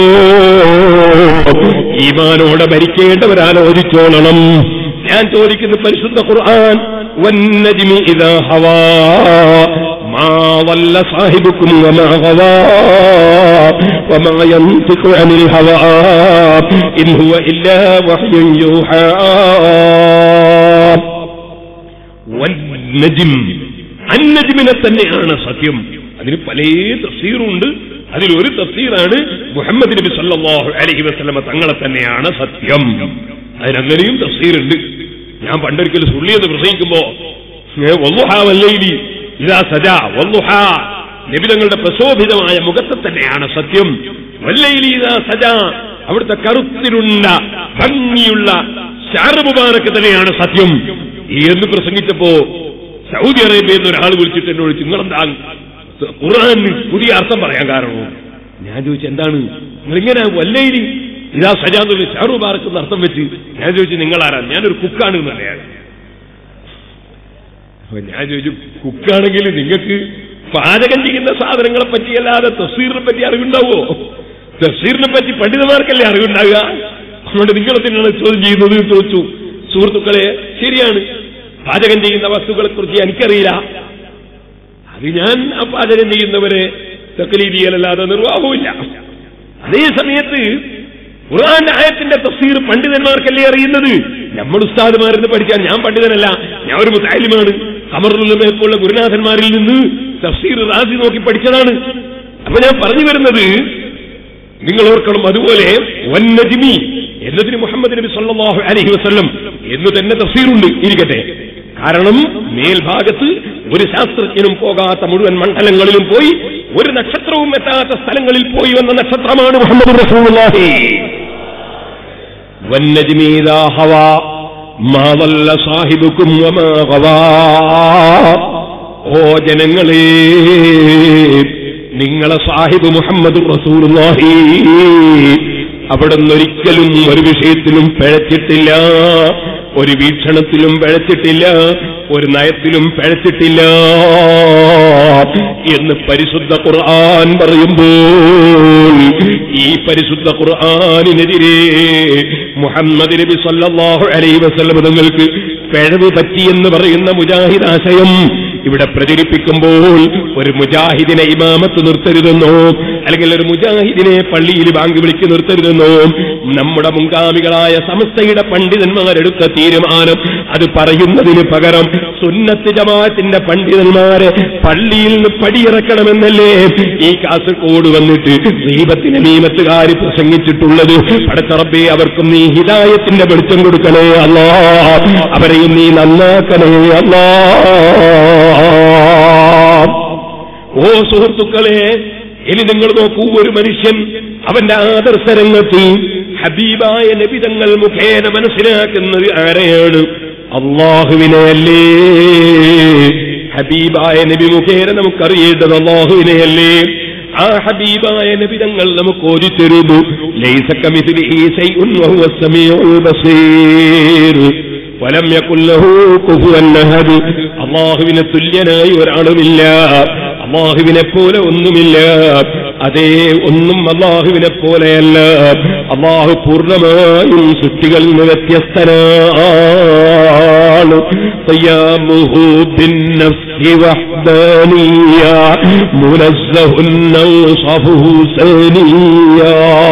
ഈമാനോടെ ഭരിക്കേണ്ടവരാലോചിച്ചോളണം ഞാൻ ചോദിക്കുന്ന പരിശുദ്ധ ഖുർആൻ വന്നജിമി ഇതാ ഹവാ മാ വല്ല സാഹിബുക്കും വമാ ഹവാ വമാ യൻതിഖു അനിൽ ഹവാ ഇൻ ഹുവ ഇല്ലാ വഹ്യുൻ യൂഹാ വന്നജിം അന്നജിമിനെ തന്നെയാണ് സത്യം അതിന് പല തഫ്സീറുണ്ട് അതിലൊരു തഫ്സീറാണ് മുഹമ്മദ് നബി സല്ലല്ലാഹു അലൈഹി വസല്ലമ തങ്ങളെ തന്നെയാണ് സത്യം അതിനങ്ങനെയും തഫ്സീറുണ്ട് ഞാൻ പണ്ടൊരിക്കൽ സുള്ളിയത് പ്രസംഗിക്കുമ്പോ ഏ, വല്ലുഹാ വല്ലൈലി ഇതാ സജാ വല്ലുഹാ നബിതങ്ങളുടെ പ്രശോഭിതമായ മുഖത്തെ തന്നെയാണ് സത്യം വല്ലൈലി ഇതാ സജാ അവിടുത്തെ കറുത്തിരുണ്ട ഭംഗിയുള്ള ഷാറ് മുബാറക്ക് തന്നെയാണ് സത്യം എന്ന് പ്രസംഗിച്ചപ്പോ സൗദി അറേബ്യയിൽ നിന്ന് ഒരാൾ വിളിച്ചിട്ട് എന്നോട് നിങ്ങളെന്താ ഖുർആൻ പുതിയ അർത്ഥം പറയാൻ കാരണവും ഞാൻ ചോദിച്ചു എന്താണ് നിങ്ങളിങ്ങനെ വല്ലയിരി ഇതാ സജാന്നുള്ള ഷാറു ബാറക്കുന്ന അർത്ഥം വെച്ച് ഞാൻ ചോദിച്ചു നിങ്ങളാരാ ഞാനൊരു കുക്കാണ് എന്നറിയാം അപ്പൊ ഞാൻ ചോദിച്ചു കുക്കാണെങ്കിൽ നിങ്ങൾക്ക് പാചകം ചെയ്യുന്ന സാധനങ്ങളെ പറ്റിയല്ലാതെ തഫ്സീറിനെ പറ്റി അറിവുണ്ടാവോ തഫ്സീറിനെ പറ്റി പണ്ഡിതന്മാർക്കല്ലേ അറിവുണ്ടാകുക അതുകൊണ്ട് നിങ്ങളെ തന്നെയാണ് ചോദ്യം ചെയ്യുന്നത് എന്ന് ചോദിച്ചു സുഹൃത്തുക്കളെ ശരിയാണ് പാചകം ചെയ്യുന്ന വസ്തുക്കളെ കുറിച്ച് എനിക്കറിയില്ല അത് ഞാൻ ആ പാചകം ചെയ്യുന്നവരെ തക്കലീതിയല്ലാതെ നിർവാഹവുമില്ല അതേ സമയത്ത് ഖുർആന്റെ ആയത്തിന്റെ തഫ്സീർ പണ്ഡിതന്മാർക്കല്ലേ അറിയുന്നത് നമ്മൾ ഉസ്താദുമാരെന്ന് പഠിക്കാൻ ഞാൻ പണ്ഡിതനല്ല ഞാൻ ഒരു മുത്താലിമാണ് അമറുള്ള ഗുരുനാഥന്മാരിൽ നിന്ന് തഫ്സീർ റാസി നോക്കി പഠിച്ചതാണ് അപ്പൊ ഞാൻ പറഞ്ഞു വരുന്നത് നിങ്ങൾ ഓർക്കണം അതുപോലെ വന്നജിമി എന്നതിന് മുഹമ്മദ് നബി സല്ലല്ലാഹു അലൈഹി വസല്ലം എന്ന് തന്നെ തഫ്സീറുണ്ട് ഇരിക്കട്ടെ കാരണം മേൽഭാഗത്ത് ഒരു ശാസ്ത്രജ്ഞനും പോകാത്ത മുഴുവൻ മണ്ഡലങ്ങളിലും പോയി ഒരു നക്ഷത്രവും എത്താത്ത സ്ഥലങ്ങളിൽ പോയി വന്ന നക്ഷത്രമാണ് മുഹമ്മദ് റസൂലുള്ളാഹി വന്നജ്മി ഇദാ ഹവാ മാ ضل സാഹിബുക്കും വമാ ഗവാ ഓ ജനങ്ങളെ നിങ്ങളെ സാഹിബ് മുഹമ്മദ് റസൂലുള്ളാഹി അവിടുന്ന് ഒരിക്കലും ഒരു വിഷയത്തിലും പിഴച്ചിട്ടില്ല ഒരു വീക്ഷണത്തിലും പിഴച്ചിട്ടില്ല ഒരു നയത്തിലും പിഴച്ചിട്ടില്ല എന്ന് പരിശുദ്ധ ഖുർആൻ പറയുമ്പോൾ ഈ പരിശുദ്ധ ഖുർആനിനെതിരെ മുഹമ്മദ് നബി സല്ലല്ലാഹു അലൈഹി വസല്ലം തങ്ങൾക്ക് പിഴവ് പറ്റിയെന്ന് പറയുന്ന മുജാഹിദ് ആശയം ഇവിടെ പ്രചരിപ്പിക്കുമ്പോൾ ഒരു മുജാഹിദിനെ ഇമാമത്ത് നിർത്തരുതെന്നോ അല്ലെങ്കിൽ ഒരു മുജാഹിദിനെ പള്ളിയിൽ ബാങ്ക് വിളിച്ച് നിർത്തരുതെന്നോ നമ്മുടെ മുൻഗാമികളായ സമസ്തയുടെ പണ്ഡിതന്മാരെടുത്ത തീരുമാനം അത് പറയുന്നതിന് പകരം സുന്നത്ത് ജമാഅത്തിന്റെ പണ്ഡിതന്മാരെ പള്ളിയിൽ നിന്ന് പടിയിറക്കണമെന്നല്ലേ ഈ കാസർഗോഡ് വന്നിട്ട് ദീപത്തിന് നിയമത്തുകാർ പ്രസംഗിച്ചിട്ടുള്ളത് പടത്തറബേ അവർക്കും നീ ഹിതായത്തിന്റെ വെളിച്ചം കൊടുക്കണേ അല്ലാ അവരെയും നീ നന്നാക്കണേ അല്ലാ ഓ സുഹൃത്തുക്കളെ ഇനി നിങ്ങൾ നോക്കൂ ഒരു മനുഷ്യൻ അവന്റെ ആദർശരംഗത്തിൽ ഹബീബായ നബിതങ്ങൾ മുഖേന മനസ്സിലാക്കുന്നത് ആരെയാണ് അള്ളാഹുവിനെ അല്ലേ ഹബീബായ നബി മുഖേന നമുക്കറിയേണ്ടത് അള്ളാഹുവിനെയല്ലേ ആ ഹബീബായ നബിതങ്ങൾ നമുക്ക് ഓതിത്തരുന്നു ലൈസ കമിഥിലിഹി ശൈഉൻ വഹുവ സമീഉൽ ബസീർ വലം യകുല്ലഹു കുഫുവൻ അഹദ് അള്ളാഹുവിന് തുല്യനായി ഒരാളുമില്ല അള്ളാഹുവിനെ പോലെ ഒന്നുമില്ല അതേ ഒന്നും അള്ളാഹുവിനെ പോലെയല്ല അള്ളാഹു പൂർണ്ണമായും സൃഷ്ടികളിൽ നിന്ന് വ്യത്യസ്തനാണ് തയ്യാമുഹു ബിന്നഫ്സി വഹ്ദാനിയ മുനസ്സഹുൻ ഔസഫുഹു സനിയ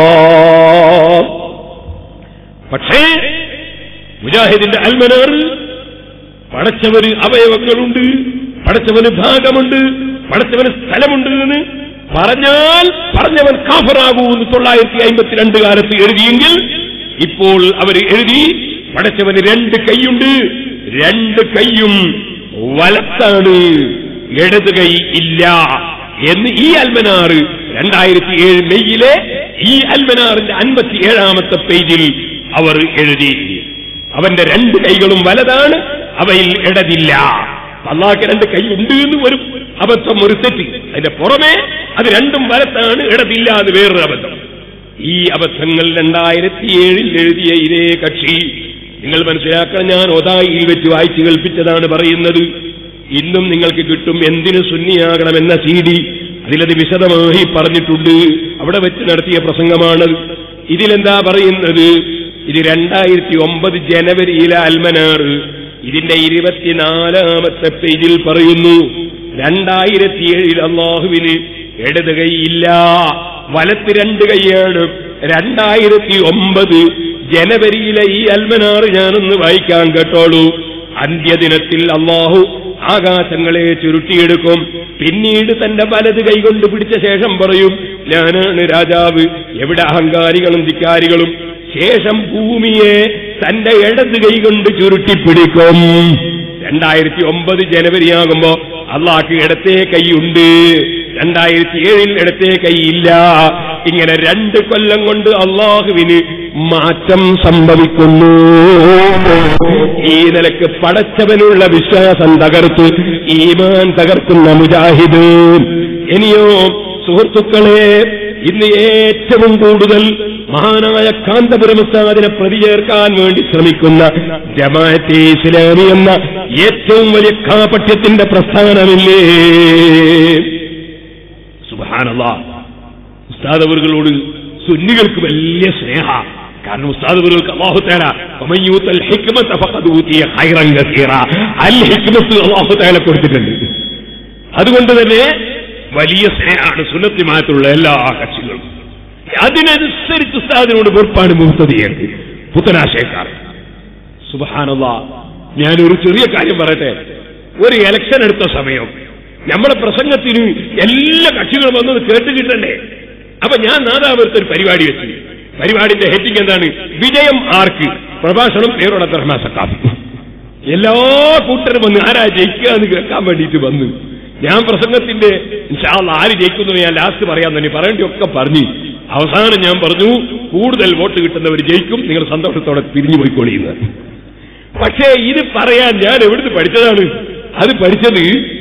പക്ഷേ മുജാഹിദിന്റെ അൽമനാർ പടച്ചവന് അവയവങ്ങളുണ്ട് പടച്ചവന് ഭാഗമുണ്ട് പടച്ചവന് സ്ഥലമുണ്ട് എന്ന് പറഞ്ഞാൽ പറഞ്ഞവൻ കാഫറാകൂ എന്ന് തൊള്ളായിരത്തി അമ്പത്തിരണ്ട് കാലത്ത് എഴുതിയെങ്കിൽ ഇപ്പോൾ അവർ എഴുതി പടച്ചവന് രണ്ട് കൈയുണ്ട് രണ്ട് കൈയും വലത്താണ് ഇടത് കൈ ഇല്ല എന്ന് ഈ അൽമനാറ് രണ്ടായിരത്തി ഏഴ് മെയ്യിലെ ഈ അൽമനാറിന്റെ അൻപത്തി ഏഴാമത്തെ പേജിൽ അവർ എഴുതി അവന്റെ രണ്ട് കൈകളും വലതാണ് അവയിൽ ഇടതില്ല അള്ളാഹ്ക്ക് രണ്ട് കൈ ഉണ്ട് എന്ന് ഒരു അബദ്ധം ഒരു തെറ്റ് അതിന്റെ പുറമെ അത് രണ്ടും വലത്താണ് ഇടതില്ല അത് വേറൊരു അബദ്ധം ഈ അബദ്ധങ്ങൾ രണ്ടായിരത്തി ഏഴിൽ എഴുതിയ ഇതേ കക്ഷി നിങ്ങൾ മനസ്സിലാക്കണം ഞാൻ ഒതായിൽ വെച്ച് വായിച്ചു കേൾപ്പിച്ചതാണ് പറയുന്നത് ഇന്നും നിങ്ങൾക്ക് കിട്ടും എന്തിനു സുന്നിയാകണമെന്ന സി ഡി അതിലത് വിശദമായി പറഞ്ഞിട്ടുണ്ട് അവിടെ വെച്ച് നടത്തിയ പ്രസംഗമാണ് ഇതിലെന്താ പറയുന്നത് ഇത് രണ്ടായിരത്തി ഒമ്പത് ജനുവരിയിലെ അൽമനാറ് ഇതിന്റെ ഇരുപത്തിനാലാമത്തെ പേജിൽ പറയുന്നു രണ്ടായിരത്തി ഏഴിൽ അള്ളാഹുവിന് ഇടത് കൈയില്ല വലത്ത് രണ്ട് കൈയാണ് രണ്ടായിരത്തി ഒമ്പത് ജനുവരിയിലെ ഈ അൽമനാറ് ഞാനൊന്ന് വായിക്കാൻ കേട്ടോളൂ അന്ത്യദിനത്തിൽ അള്ളാഹു ആകാശങ്ങളെ ചുരുട്ടിയെടുക്കും പിന്നീട് തന്റെ വലത് കൈകൊണ്ട് പിടിച്ച ശേഷം പറയും ഞാനാണ് രാജാവ് എവിടെ അഹങ്കാരികളും ധിക്കാരികളും ശേഷം ഭൂമിയെ തന്റെ ഇടത് കൈകൊണ്ട് ചുരുട്ടിപ്പിടിക്കും രണ്ടായിരത്തി ഒമ്പത് ജനുവരി ആകുമ്പോ അള്ളാഹ്ക്ക് ഇടത്തെ കൈയുണ്ട് രണ്ടായിരത്തി ഏഴിൽ ഇടത്തെ കൈയില്ല ഇങ്ങനെ രണ്ട് കൊല്ലം കൊണ്ട് അള്ളാഹുവിന് മാറ്റം സംഭവിക്കുന്നു ഈ നിലക്ക് പടച്ചവനുള്ള വിശ്വാസം തകർത്ത് ഈമാൻ തകർക്കുന്ന മുജാഹിദ് ഇനിയോ സുഹൃത്തുക്കളെ ഇന്ന് ഏറ്റവും കൂടുതൽ മഹാനായ കാന്തപുരം ഉസ്താദിനെ പ്രതിചേർക്കാൻ വേണ്ടി ശ്രമിക്കുന്ന ജമാഅത്തെ ഇസ്ലാമി എന്ന ഏറ്റവും വലിയ കാപട്യത്തിന്റെ പ്രസ്ഥാനമില്ലേ സുബാനല്ല ഉസ്താദവറുകളോട് സുന്നികൾക്ക് വലിയ സ്നേഹ കാരണം ഉസ്താദവറുകൾക്ക് അള്ളാഹുത്തേല അൽ ഹിക്മത്ത് അള്ളാഹുത്തേല കൊടുത്തിട്ടുണ്ട് അതുകൊണ്ട് തന്നെ വലിയ സ്നേഹമാണ് സുന്നത്തിമായിട്ടുള്ള എല്ലാ കക്ഷികളും അതിനനുസരിച്ച് ഉസ്താദിനോട് വെറുപ്പാണ് മുഹത്തതിയുണ്ട് പുത്തനാശയക്കാർ സുബഹാനല്ല ഞാനൊരു ചെറിയ കാര്യം പറയട്ടെ ഒരു ഇലക്ഷൻ എടുത്ത സമയം നമ്മുടെ പ്രസംഗത്തിന് എല്ലാ കക്ഷികളും വന്നത് കേട്ട് കിട്ടണ്ടേ അപ്പൊ ഞാൻ നാദാപുരത്ത് ഒരു പരിപാടി വെച്ചു പരിപാടിന്റെ ഹെഡിങ് എന്താണ് വിജയം ആർക്ക് പ്രഭാഷണം പേരോട് അബ്ദുറഹ്മാൻ സക്കാഫി എല്ലാ കൂട്ടരും വന്ന് ആരാ ജയിക്കുക എന്ന് കേൾക്കാൻ വേണ്ടിയിട്ട് വന്നു ഞാൻ പ്രസംഗത്തിന്റെ ഇൻഷാല്ല ആര് ജയിക്കുന്നു ഞാൻ ലാസ്റ്റ് പറയാൻ തന്നെ പറയേണ്ടിയൊക്കെ പറഞ്ഞു അവസാനം ഞാൻ പറഞ്ഞു കൂടുതൽ വോട്ട് കിട്ടുന്നവർ ജയിക്കും നിങ്ങൾ സന്തോഷത്തോടെ പിരിഞ്ഞു പോയിക്കൊള്ളിയുന്നത് പക്ഷേ ഇത് പറയാൻ ഞാൻ എവിടുന്ന് പഠിച്ചതാണ് അത് പഠിച്ചത്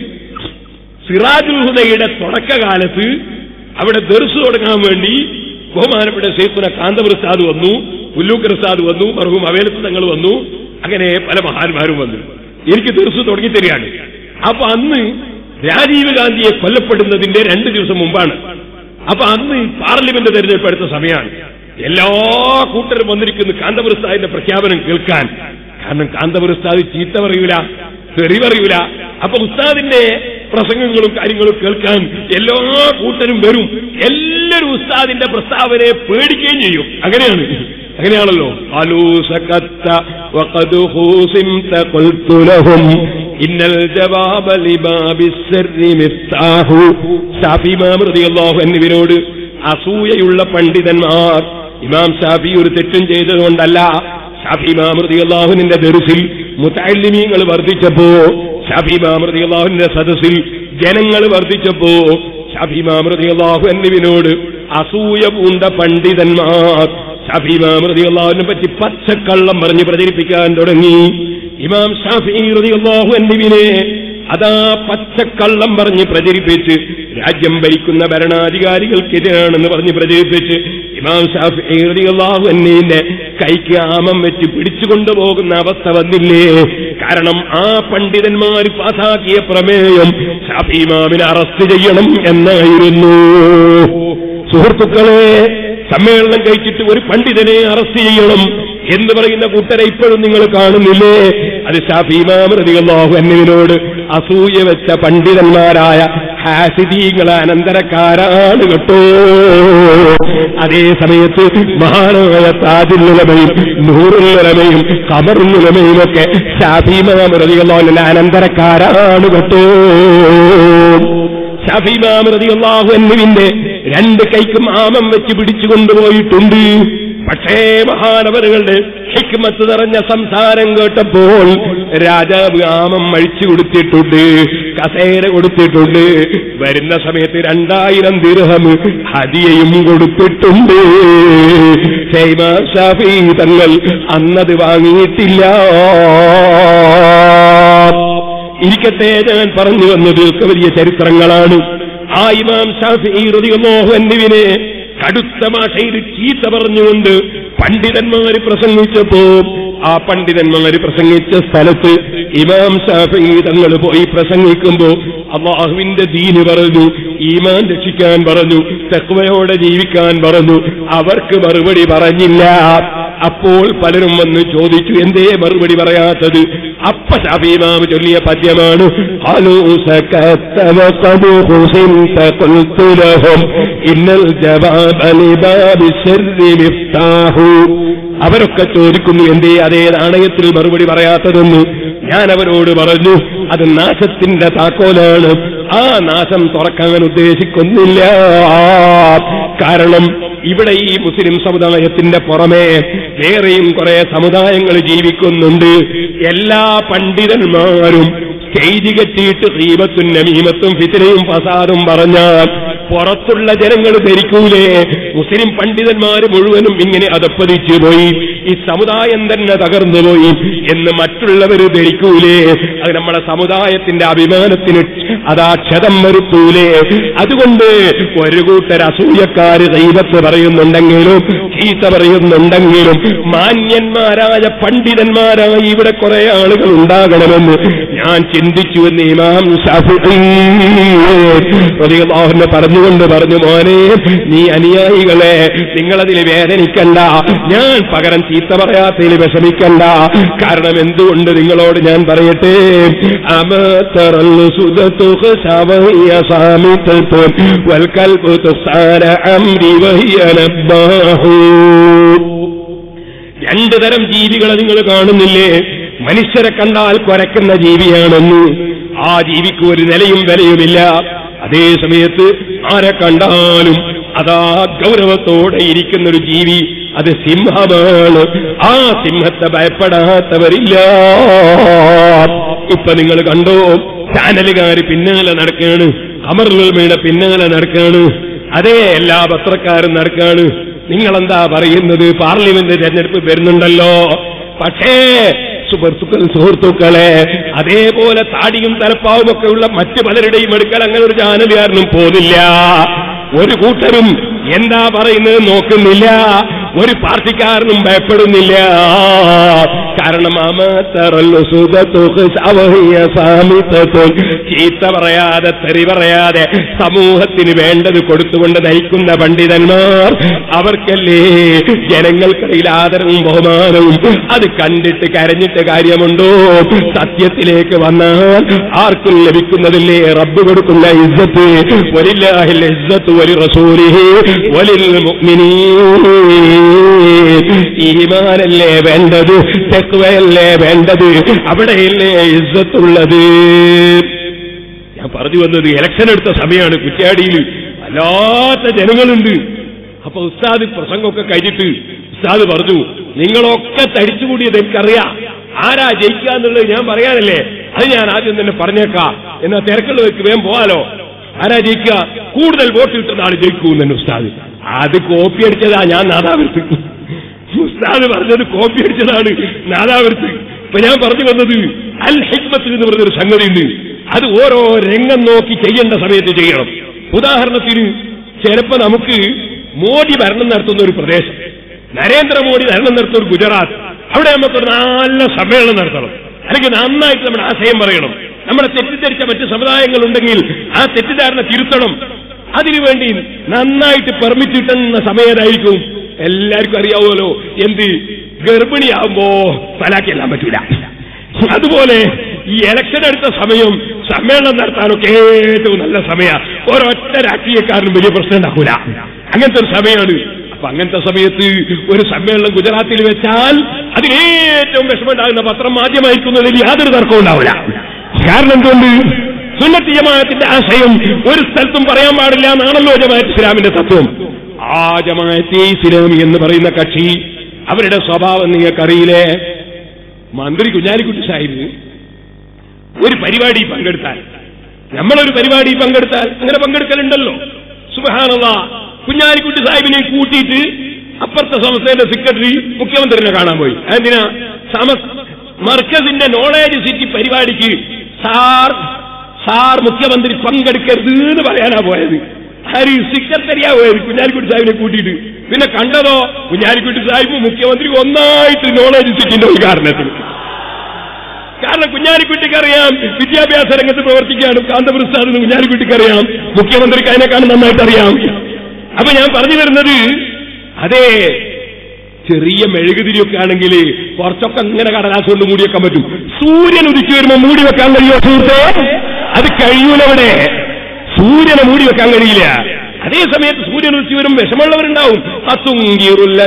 സിറാജുൽ ഹുദയുടെ തുടക്കകാലത്ത് അവിടെ ദർസ് തുടങ്ങാൻ വേണ്ടി ബഹുമാനപ്പെട്ട സേത്തുന കാന്തപ്രസാദ് വന്നു പുല്ലൂക്കർ പ്രസാദ് വന്നു മർഹൂം അവേലത്ത് തങ്ങൾ വന്നു അങ്ങനെ പല മഹാന്മാരും വന്നു എനിക്ക് ദർസ് തുടങ്ങി തരികയാണ് അപ്പൊ അന്ന് രാജീവ് ഗാന്ധിയെ കൊല്ലപ്പെടുന്നതിന്റെ രണ്ട് ദിവസം മുമ്പാണ് അപ്പൊ അന്ന് പാർലമെന്റ് തെരഞ്ഞെടുപ്പ് എടുത്ത സമയമാണ് എല്ലാ കൂട്ടരും വന്നിരിക്കുന്നു കാന്തപുരസ്ഥാദിന്റെ പ്രഖ്യാപനം കേൾക്കാൻ കാരണം കാന്തപുരസ്ഥാദ് ചീത്ത പറയൂല തെറി പറയൂല അപ്പൊ ഉസ്താദിന്റെ പ്രസംഗങ്ങളും കാര്യങ്ങളും കേൾക്കാൻ എല്ലാ കൂട്ടരും വരും എല്ലാവരും ഉസ്താദിന്റെ പ്രസ്താവനയെ പേടിക്കുകയും ചെയ്യും അങ്ങനെയാണ് അങ്ങനെയാണല്ലോ അലൂസകത്ത വഖദ് ഖൂസിംത ഖുൽതു ലഹും ഇന്നൽ ജവാബ ലിബാബിസ്സിർരി മിഫ്താഹു ഷാഫി ഇമാം റളിയല്ലാഹു അൻഹുവിനോട് അസൂയയുള്ള പണ്ഡിതന്മാർ ഇമാം ഷാഫി ഒരു തെറ്റും ചെയ്തതുകൊണ്ടല്ല ഷാഫി ഇമാം റളിയല്ലാഹുവിന്റെ ദർസിൽ മുതഅല്ലിമീങ്ങൾ വർദ്ധിച്ചപ്പോ ഷാഫി ഇമാം റളിയല്ലാഹുവിന്റെ സദസ്സിൽ ജനങ്ങൾ വർദ്ധിച്ചപ്പോ ഷാഫി ഇമാം റളിയല്ലാഹു അൻഹുവിനോട് അസൂയ പൂണ്ട പണ്ഡിതന്മാർ ഷാഫി ഇമാം റളിയല്ലാഹുവിനെ പറ്റി പച്ചക്കള്ളം പറഞ്ഞ് പ്രചരിപ്പിക്കാൻ തുടങ്ങി ഇമാം ഷാഫി റളിയല്ലാഹു അൻഹുവിനെ അതാ പച്ചക്കള്ളം പറഞ്ഞ് പ്രചരിപ്പിച്ച് രാജ്യം ഭരിക്കുന്ന ഭരണാധികാരികൾക്കെതിരാണെന്ന് പറഞ്ഞ് പ്രചരിപ്പിച്ച് ഇമാം ഷാഫി അള്ളാഹുവിന്റെ കൈക്ക് ആമം വെച്ച് പിടിച്ചുകൊണ്ടുപോകുന്ന അവസ്ഥ വന്നില്ലേ കാരണം ആ പണ്ഡിതന്മാർ പാസാക്കിയ പ്രമേയം ഷാഫി ഇമാമിനെ അറസ്റ്റ് ചെയ്യണം എന്നായിരുന്നു സുഹൃത്തുക്കളെ സമ്മേളനം കഴിച്ചിട്ട് ഒരു പണ്ഡിതനെ അറസ്റ്റ് ചെയ്യണം എന്ന് പറയുന്ന കൂട്ടരെ ഇപ്പോഴും നിങ്ങൾ കാണുന്നില്ലേ അത് ഷാഫിമാമൃതികളാഹു എന്നിവനോട് അസൂയ വെച്ച പണ്ഡിതന്മാരായ ഹാസിദീങ്ങളെ അനന്തരക്കാരാണ് കേട്ടോ അതേ സമയത്ത് മഹാനായ താജുലുലമയും നൂറുലുലമയും കമറുലുലമയും ഒക്കെ ഷാഫിമാമൃതികളാഹുവിന്റെ അനന്തരക്കാരാണ് കേട്ടോ ഷഫീമാമൃതിയല്ലാഹു എന്നിവിന്റെ രണ്ട് കൈക്കും ആമം വെച്ച് പിടിച്ചു കൊണ്ടുപോയിട്ടുണ്ട് പക്ഷേ മഹാനവരുകളുടെ ഹിക്മത്ത് നിറഞ്ഞ സംസാരം കേട്ടപ്പോൾ രാജാവ് ആമം അഴിച്ചു കൊടുത്തിട്ടുണ്ട് കസേര കൊടുത്തിട്ടുണ്ട് വരുന്ന സമയത്ത് രണ്ടായിരം ദിർഹം ഹദിയയും കൊടുത്തിട്ടുണ്ട് ഷൈമാ ഷാഫി തങ്ങൾ അന്നത് വാങ്ങിയിട്ടില്ല ഇരിക്കട്ടെ ഞാൻ പറഞ്ഞു വന്നത് ഒക്കെ വലിയ ചരിത്രങ്ങളാണ് ആ ഇമാം ഷാഫി റളിയല്ലാഹു അൻഹുവിനെ കടുത്ത ഭാഷയിൽ ചീത്ത പറഞ്ഞുകൊണ്ട് പണ്ഡിതന്മാര് പ്രസംഗിച്ചപ്പോ ആ പണ്ഡിതന്മാര് പ്രസംഗിച്ച സ്ഥലത്ത് ഇമാം ഷാഫി തങ്ങൾ പോയി പ്രസംഗിക്കുമ്പോ അള്ളാഹുവിന്റെ ദീന് പറഞ്ഞു ഈമാൻ രക്ഷിക്കാൻ പറഞ്ഞു തെക്വയോടെ ജീവിക്കാൻ പറഞ്ഞു അവർക്ക് മറുപടി പറഞ്ഞില്ല അപ്പോൾ പലരും വന്ന് ചോദിച്ചു എന്തേ മറുപടി പറയാത്തത് അപ്പ ഷാഫിമാമ് ചൊല്ലിയ പദ്യമാണ് ഹലോ ഇന്നൽ ജവാബ് ലിബാബി ശർരി മിഫ്താഹു അവരൊക്കെ ചോദിക്കുന്നു എന്തേ അതേ നാണയത്തിൽ മറുപടി പറയാത്തതെന്ന് ഞാൻ അവരോട് പറഞ്ഞു അത് നാശത്തിന്റെ താക്കോലാണ് ആ നാശം തുറക്കാൻ ഉദ്ദേശിക്കുന്നില്ല കാരണം ഇവിടെ ഈ മുസ്ലിം സമുദായത്തിന്റെ പുറമെ വേറെയും കുറെ സമുദായങ്ങൾ ജീവിക്കുന്നുണ്ട് എല്ലാ പണ്ഡിതന്മാരും സ്റ്റേജ് കെട്ടിയിട്ട് ഹീമത്തും നമീമത്തും ഫിത്തിനയും ഫസാദും പറഞ്ഞാൽ പുറത്തുള്ള ജനങ്ങൾ ധരിക്കൂലേ മുസ്ലിം പണ്ഡിതന്മാർ മുഴുവനും ഇങ്ങനെ അതപ്പതിച്ചു പോയി ഈ സമുദായം തന്നെ തകർന്നു പോയി എന്ന് മറ്റുള്ളവർ ധരിക്കൂലേ അത് നമ്മുടെ സമുദായത്തിന്റെ അഭിമാനത്തിന് അതാ ക്ഷതം വരുത്തൂലേ അതുകൊണ്ട് ഒരു കൂട്ടർ അസൂയക്കാര് ദൈവത്ത് പറയുന്നുണ്ടെങ്കിലും ചീത്ത പറയുന്നുണ്ടെങ്കിലും മാന്യന്മാരായ പണ്ഡിതന്മാരായി ഇവിടെ കുറെ ആളുകൾ ഉണ്ടാകണമെന്ന് ഞാൻ ചിന്തിച്ചു എന്ന് ഇമാം ഷാഫിഅള്ളാഹുവിനെ പറഞ്ഞുകൊണ്ട് പറഞ്ഞു മോനെ നീ അനുയായികളെ നിങ്ങളതിൽ വേദനിക്കണ്ട ഞാൻ പകരം ചീത്ത പറയാത്തതിൽ വിഷമിക്കണ്ട കാരണം എന്തുകൊണ്ട് നിങ്ങളോട് ഞാൻ പറയട്ടെ അമത്തറൽ സുദത്തുഖ് ശവഹിയ സാമിത്തത്തുൻ വൽകൽബു തുസാര അംരി വഹിയ നബ്ബാഹു രണ്ടു തരം ജീവികളെ നിങ്ങൾ കാണുന്നില്ലേ മനുഷ്യരെ കണ്ടാൽ കുരക്കുന്ന ജീവിയാണെന്ന് ആ ജീവിക്ക് ഒരു നിലയും വിലയുമില്ല അതേ സമയത്ത് ആരെ കണ്ടാലും അതാ ഗൗരവത്തോടെ ഇരിക്കുന്ന ഒരു ജീവി അത് സിംഹമാണ് ആ സിംഹത്തെ ഭയപ്പെടാത്തവരില്ല ഇപ്പൊ നിങ്ങൾ കണ്ടോ ചാനലുകാർ പിന്നാലെ നടക്കാണ് അമർലുമയുടെ പിന്നാലെ നടക്കാണ് അതേ എല്ലാ പത്രക്കാരും നടക്കാണ് നിങ്ങളെന്താ പറയുന്നത് പാർലമെന്റ് തെരഞ്ഞെടുപ്പ് വരുന്നുണ്ടല്ലോ പക്ഷേ സുഹൃത്തുക്കൾ സുഹൃത്തുക്കളെ അതേപോലെ താടിയും തലപ്പാവും ഒക്കെ ഉള്ള മറ്റു പലരുടെയും എടുക്കൽ അങ്ങനെ ഒരു ചാനലുകാരനും പോകുന്നില്ല ഒരു കൂട്ടരും എന്താ പറയുന്നത് നോക്കുന്നില്ല ഒരു പാർട്ടിക്കാരനും ഭയപ്പെടുന്നില്ല കാരണം ചീത്ത പറയാതെ തെറി പറയാതെ സമൂഹത്തിന് വേണ്ടത് കൊടുത്തുകൊണ്ട് നയിക്കുന്ന പണ്ഡിതന്മാർ അവർക്കല്ലേ ജനങ്ങൾക്കിടയിൽ ആദരവും ബഹുമാനവും അത് കണ്ടിട്ട് കരഞ്ഞിട്ട് കാര്യമുണ്ടോ സത്യത്തിലേക്ക് വന്നാൽ ആർക്കും ലഭിക്കുന്നതില്ലേ റബ്ബ് കൊടുക്കുന്ന ഇജ്ജത്ത് വലില്ലാഹിൽ ഇജ്ജത്ത് വലി റസൂലിഹി വലിൽ മുഅ്മിനീൻ ഈമാനല്ലേ വേണ്ടത് തെക്കുവയല്ലേ വേണ്ടത് അവിടെയല്ലേ ഇസ്സത്തുള്ളത് ഞാൻ പറഞ്ഞു വന്നത് ഇലക്ഷൻ എടുത്ത സമയമാണ് കുറ്റ്യാടിയിൽ വല്ലാത്ത ജനങ്ങളുണ്ട് അപ്പൊ ഉസ്താദ് പ്രസംഗമൊക്കെ കഴിഞ്ഞിട്ട് ഉസ്താദ് പറഞ്ഞു നിങ്ങളൊക്കെ തടിച്ചുകൂടിയത് എനിക്കറിയാം ആരാ ജയിക്കുക എന്നുള്ളത് ഞാൻ പറയാനല്ലേ അത് ഞാൻ ആദ്യം തന്നെ പറഞ്ഞേക്കാം എന്നാ തിരക്കുള്ള വെക്ക് വേഗം പോവാലോ ആരാ ജയിക്കുക കൂടുതൽ വോട്ട് കിട്ടുന്ന ആൾ ജയിക്കൂ തന്നെ ഉസ്താദ് അത് കോപ്പി അടിച്ചതാ ഞാൻ നാദാവൃത്ത് ഉസ്താദ് പറഞ്ഞത് കോപ്പി അടിച്ചതാണ് നാദാവൃത്ത് ഇപ്പൊ ഞാൻ പറഞ്ഞു വന്നത് അൽ ഹിക്മത്ത് എന്ന് പറഞ്ഞൊരു സംഗതിയുണ്ട് അത് ഓരോ രംഗം നോക്കി ചെയ്യേണ്ട സമയത്ത് ചെയ്യണം ഉദാഹരണത്തിന് ചിലപ്പോ നമുക്ക് മോദി ഭരണം നടത്തുന്ന ഒരു പ്രദേശം നരേന്ദ്രമോദി ഭരണം നടത്തുന്ന ഒരു ഗുജറാത്ത് അവിടെ നമുക്കൊരു നല്ല സമ്മേളനം നടത്തണം അല്ലെങ്കിൽ നന്നായിട്ട് നമ്മുടെ ആശയം പറയണം നമ്മളെ തെറ്റിദ്ധരിച്ച മറ്റ് സമുദായങ്ങൾ ഉണ്ടെങ്കിൽ ആ തെറ്റിദ്ധാരണ തിരുത്തണം അതിനുവേണ്ടി നന്നായിട്ട് പെർമിറ്റ് കിട്ടുന്ന സമയത്തായിരിക്കും എല്ലാവർക്കും അറിയാവുമല്ലോ എന്ത് ഗർഭിണിയാവുമ്പോ തലാക്കെല്ലാം പറ്റൂല അതുപോലെ ഈ ഇലക്ഷൻ എടുത്ത സമയം സമ്മേളനം നടത്താനൊക്കെ ഏറ്റവും നല്ല സമയ ഒരൊറ്റ രാഷ്ട്രീയക്കാരനും വലിയ പ്രശ്നം ഉണ്ടാക്കൂല അങ്ങനത്തെ ഒരു സമയമാണ് അപ്പൊ അങ്ങനത്തെ സമയത്ത് ഒരു സമ്മേളനം ഗുജറാത്തിൽ വെച്ചാൽ അതിലേറ്റവും വിഷമമുണ്ടാകുന്ന പത്രം മാധ്യമായിരിക്കുന്നതിൽ യാതൊരു തർക്കവും ഉണ്ടാവില്ല കാരണം എന്തുകൊണ്ട് സുന്നത്തി ജമാഅത്തിന്റെ ആശയം ഒരു സ്ഥലത്തും പറയാൻ പാടില്ല എന്നാണല്ലോ ജമാഅത്ത് ഇസ്ലാമിന്റെ തത്വം ആ ജമാഅത്തെ ഇസ്ലാമി എന്ന് പറയുന്ന കക്ഷി അവരുടെ സ്വഭാവം നിങ്ങൾക്കറിയില്ലേ മന്ത്രി കുഞ്ഞാലിക്കുട്ടി സാഹിബ് ഒരു പരിപാടി പങ്കെടുത്താൽ നമ്മളൊരു പരിപാടി പങ്കെടുത്താൽ അങ്ങനെ പങ്കെടുക്കലുണ്ടല്ലോ സുബഹാനല്ല കുഞ്ഞാലിക്കുട്ടി സാഹിബിനെ കൂട്ടിയിട്ട് അപ്പുറത്തെ സംസ്ഥയുടെ സെക്രട്ടറി മുഖ്യമന്ത്രിനെ കാണാൻ പോയി എന്തിനാ സമസ് മർക്കസിന്റെ നോളേജ് സിറ്റി പരിപാടിക്ക് സാർ സാർ മുഖ്യമന്ത്രി പങ്കെടുക്കരുത് എന്ന് പറയാനാ പോയത് ആര് സെക്രട്ടറിയാ പോയത് കുഞ്ഞാലിക്കുട്ടി സാഹിബിനെ കൂട്ടിയിട്ട് പിന്നെ കണ്ടതോ കുഞ്ഞാലിക്കുട്ടി സാഹിബ് മുഖ്യമന്ത്രി ഒന്നായിട്ട് നോളേജ് സിറ്റിന്റെ ഉദ്ഘാടനത്തിന് കാരണം കുഞ്ഞാലിക്കുട്ടിക്ക് അറിയാം വിദ്യാഭ്യാസ രംഗത്ത് പ്രവർത്തിക്കുകയാണ് കാന്തപുരസ്ഥാനെന്ന് കുഞ്ഞാലിക്കുട്ടിക്ക് അറിയാം മുഖ്യമന്ത്രിക്ക് അതിനെക്കാളും നന്നായിട്ട് അറിയാം അപ്പൊ ഞാൻ പറഞ്ഞു വരുന്നത് അതേ ചെറിയ മെഴുകുതിരിയൊക്കെ ആണെങ്കിൽ കുറച്ചൊക്കെ ഇങ്ങനെ കടലാസ് കൊണ്ട് മൂടി വെക്കാൻ പറ്റും സൂര്യൻ ഉദിച്ചു വരുമ്പോൾ മൂടി വെക്കാൻ കഴിയോ സുഹൃത്തെ അത് കഴിയൂലവിടെ സൂര്യനെ മൂടി വെക്കാൻ കഴിയില്ല അതേ സമയത്ത് സൂര്യൻ ഉദിച്ചു വരും വിഷമുള്ളവരുണ്ടാവും അത്തുങ്കിറുല്ല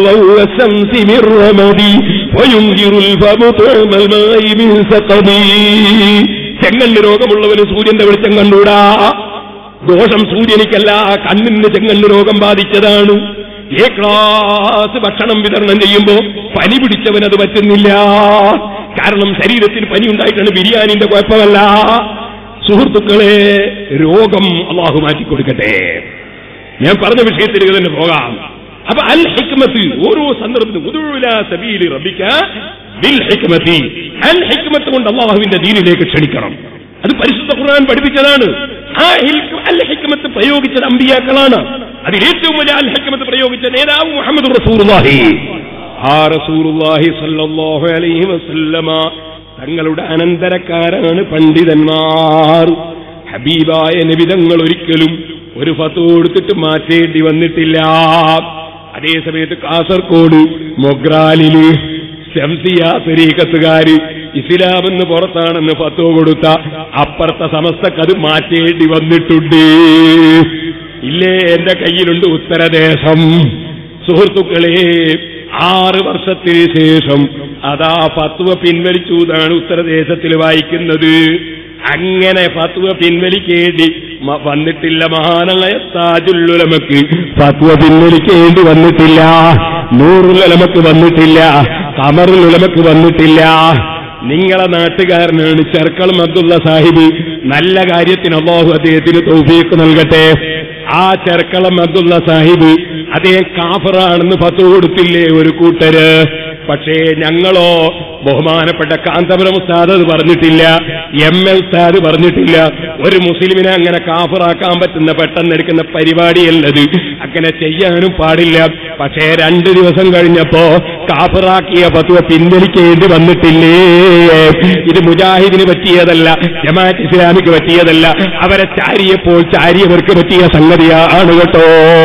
ചെങ്ങണ്ണ് രോഗമുള്ളവന് സൂര്യന്റെ വെളിച്ചം കണ്ടൂടാ ദോഷം സൂര്യനിക്കല്ല കണ്ണിന് ചെങ്ങണ്ണ് രോഗം ബാധിച്ചതാണ് ഏ ക്ലാസ് ഭക്ഷണം വിതരണം ചെയ്യുമ്പോ പനി പിടിച്ചവൻ അത് പറ്റുന്നില്ല കാരണം ശരീരത്തിന് പനി ഉണ്ടായിട്ടാണ് ബിരിയാണിന്റെ കുഴപ്പമല്ല സുഹൃത്തുക്കളെ രോഗം അള്ളാഹു മാറ്റിക്കൊടുക്കട്ടെ ഞാൻ പറഞ്ഞ വിഷയത്തിലേക്ക് തന്നെ പോകാം അപ്പൊ അൽ ഹിക്മത്ത് ഓരോ സന്ദർഭത്തിലും ഉദുല സബീൽ റബിക്ക ബിൽ ഹിക്മത്തി അൽ ഹിക്മത്ത് കൊണ്ട് അള്ളാഹുവിന്റെ ദീനിലേക്ക് ക്ഷണിക്കണം അത് പരിശുദ്ധ ഖുർആൻ പഠിപ്പിച്ചതാണ് ആ ഹിൽക്ക് അൽ ഹിക്മത്ത് പ്രയോഗിച്ചത് അമ്പിയാക്കളാണ് അതിൽ ഏറ്റവും വലിയ അൽ ഹിക്മത്ത് പ്രയോഗിച്ച നേതാവ് മുഹമ്മദ് റസൂറുല്ലാഹി ആ റസൂറുല്ലാഹി സല്ലല്ലാഹു അലൈഹി വസല്ലമ തങ്ങളുടെ അനന്തരക്കാരാണ് പണ്ഡിതന്മാർ ഹബീബായ നബിതങ്ങൾ ഒരിക്കലും ഒരു ഫത്ത് കൊടുത്തിട്ട് മാറ്റേണ്ടി വന്നിട്ടില്ല അതേ സമയത്ത് കാസർകോട് മൊഗ്രാലില് ശംസിയ തരീക്കത്തുകാര് ഇസ്ലാമെന്ന് പുറത്താണെന്ന് ഫത്തോ കൊടുത്ത അപ്പുറത്തെ സമസ്തക്ക് അത് മാറ്റേണ്ടി വന്നിട്ടുണ്ട് ഇല്ലേ എന്റെ കയ്യിലുണ്ട് ഉത്തരദേശം സുഹൃത്തുക്കളെ ആറ് വർഷത്തിന് ശേഷം അതാ ഫത്വ പിൻവലിച്ചു എന്നാണ് ഉത്തരദേശത്തിൽ വായിക്കുന്നത് അങ്ങനെ ഫത്വ പിൻവലിക്കേണ്ടി മ- വന്നിട്ടില്ല മഹാനായ താജുല്ലുലമക്ക് ഫത്വ പിൻവലിക്കേണ്ടി വന്നിട്ടില്ല നൂറുലമക്ക് വന്നിട്ടില്ല കമറുലമക്ക് വന്നിട്ടില്ല നിങ്ങളെ നാട്ടുകാരനാണ് ചെർക്കളം അബ്ദുള്ള സാഹിബ് നല്ല കാര്യത്തിന് അള്ളാഹു അദ്ദേഹത്തിന് തൗഫീക്ക് നൽകട്ടെ ആ ചെർക്കളം അബ്ദുള്ള സാഹിബ് അദ്ദേഹം കാഫറാണെന്ന് പത്ത് കൊടുത്തില്ലേ ഒരു കൂട്ടര് പക്ഷേ ഞങ്ങളോ ബഹുമാനപ്പെട്ട കാന്തപുരം ഉസ്താദ് അത് പറഞ്ഞിട്ടില്ല എം എൽ ഉസ്താദ് പറഞ്ഞിട്ടില്ല ഒരു മുസ്ലിമിനെ അങ്ങനെ കാഫറാക്കാൻ പറ്റുന്ന പെട്ടെന്ന് എടുക്കുന്ന പരിപാടിയല്ലത് അങ്ങനെ ചെയ്യാനും പാടില്ല പക്ഷേ രണ്ടു ദിവസം കഴിഞ്ഞപ്പോ കാഫറാക്കിയ പത്തുവ പിൻവലിക്കേണ്ടി വന്നിട്ടില്ലേ ഇത് മുജാഹിദിന് പറ്റിയതല്ല ജമാഅത്ത് ഇസ്ലാമിക്ക് പറ്റിയതല്ല അവരെ ചാരിയപ്പോൾ ചാരിയവർക്ക് പറ്റിയ സംഗതിയാണ് കേട്ടോ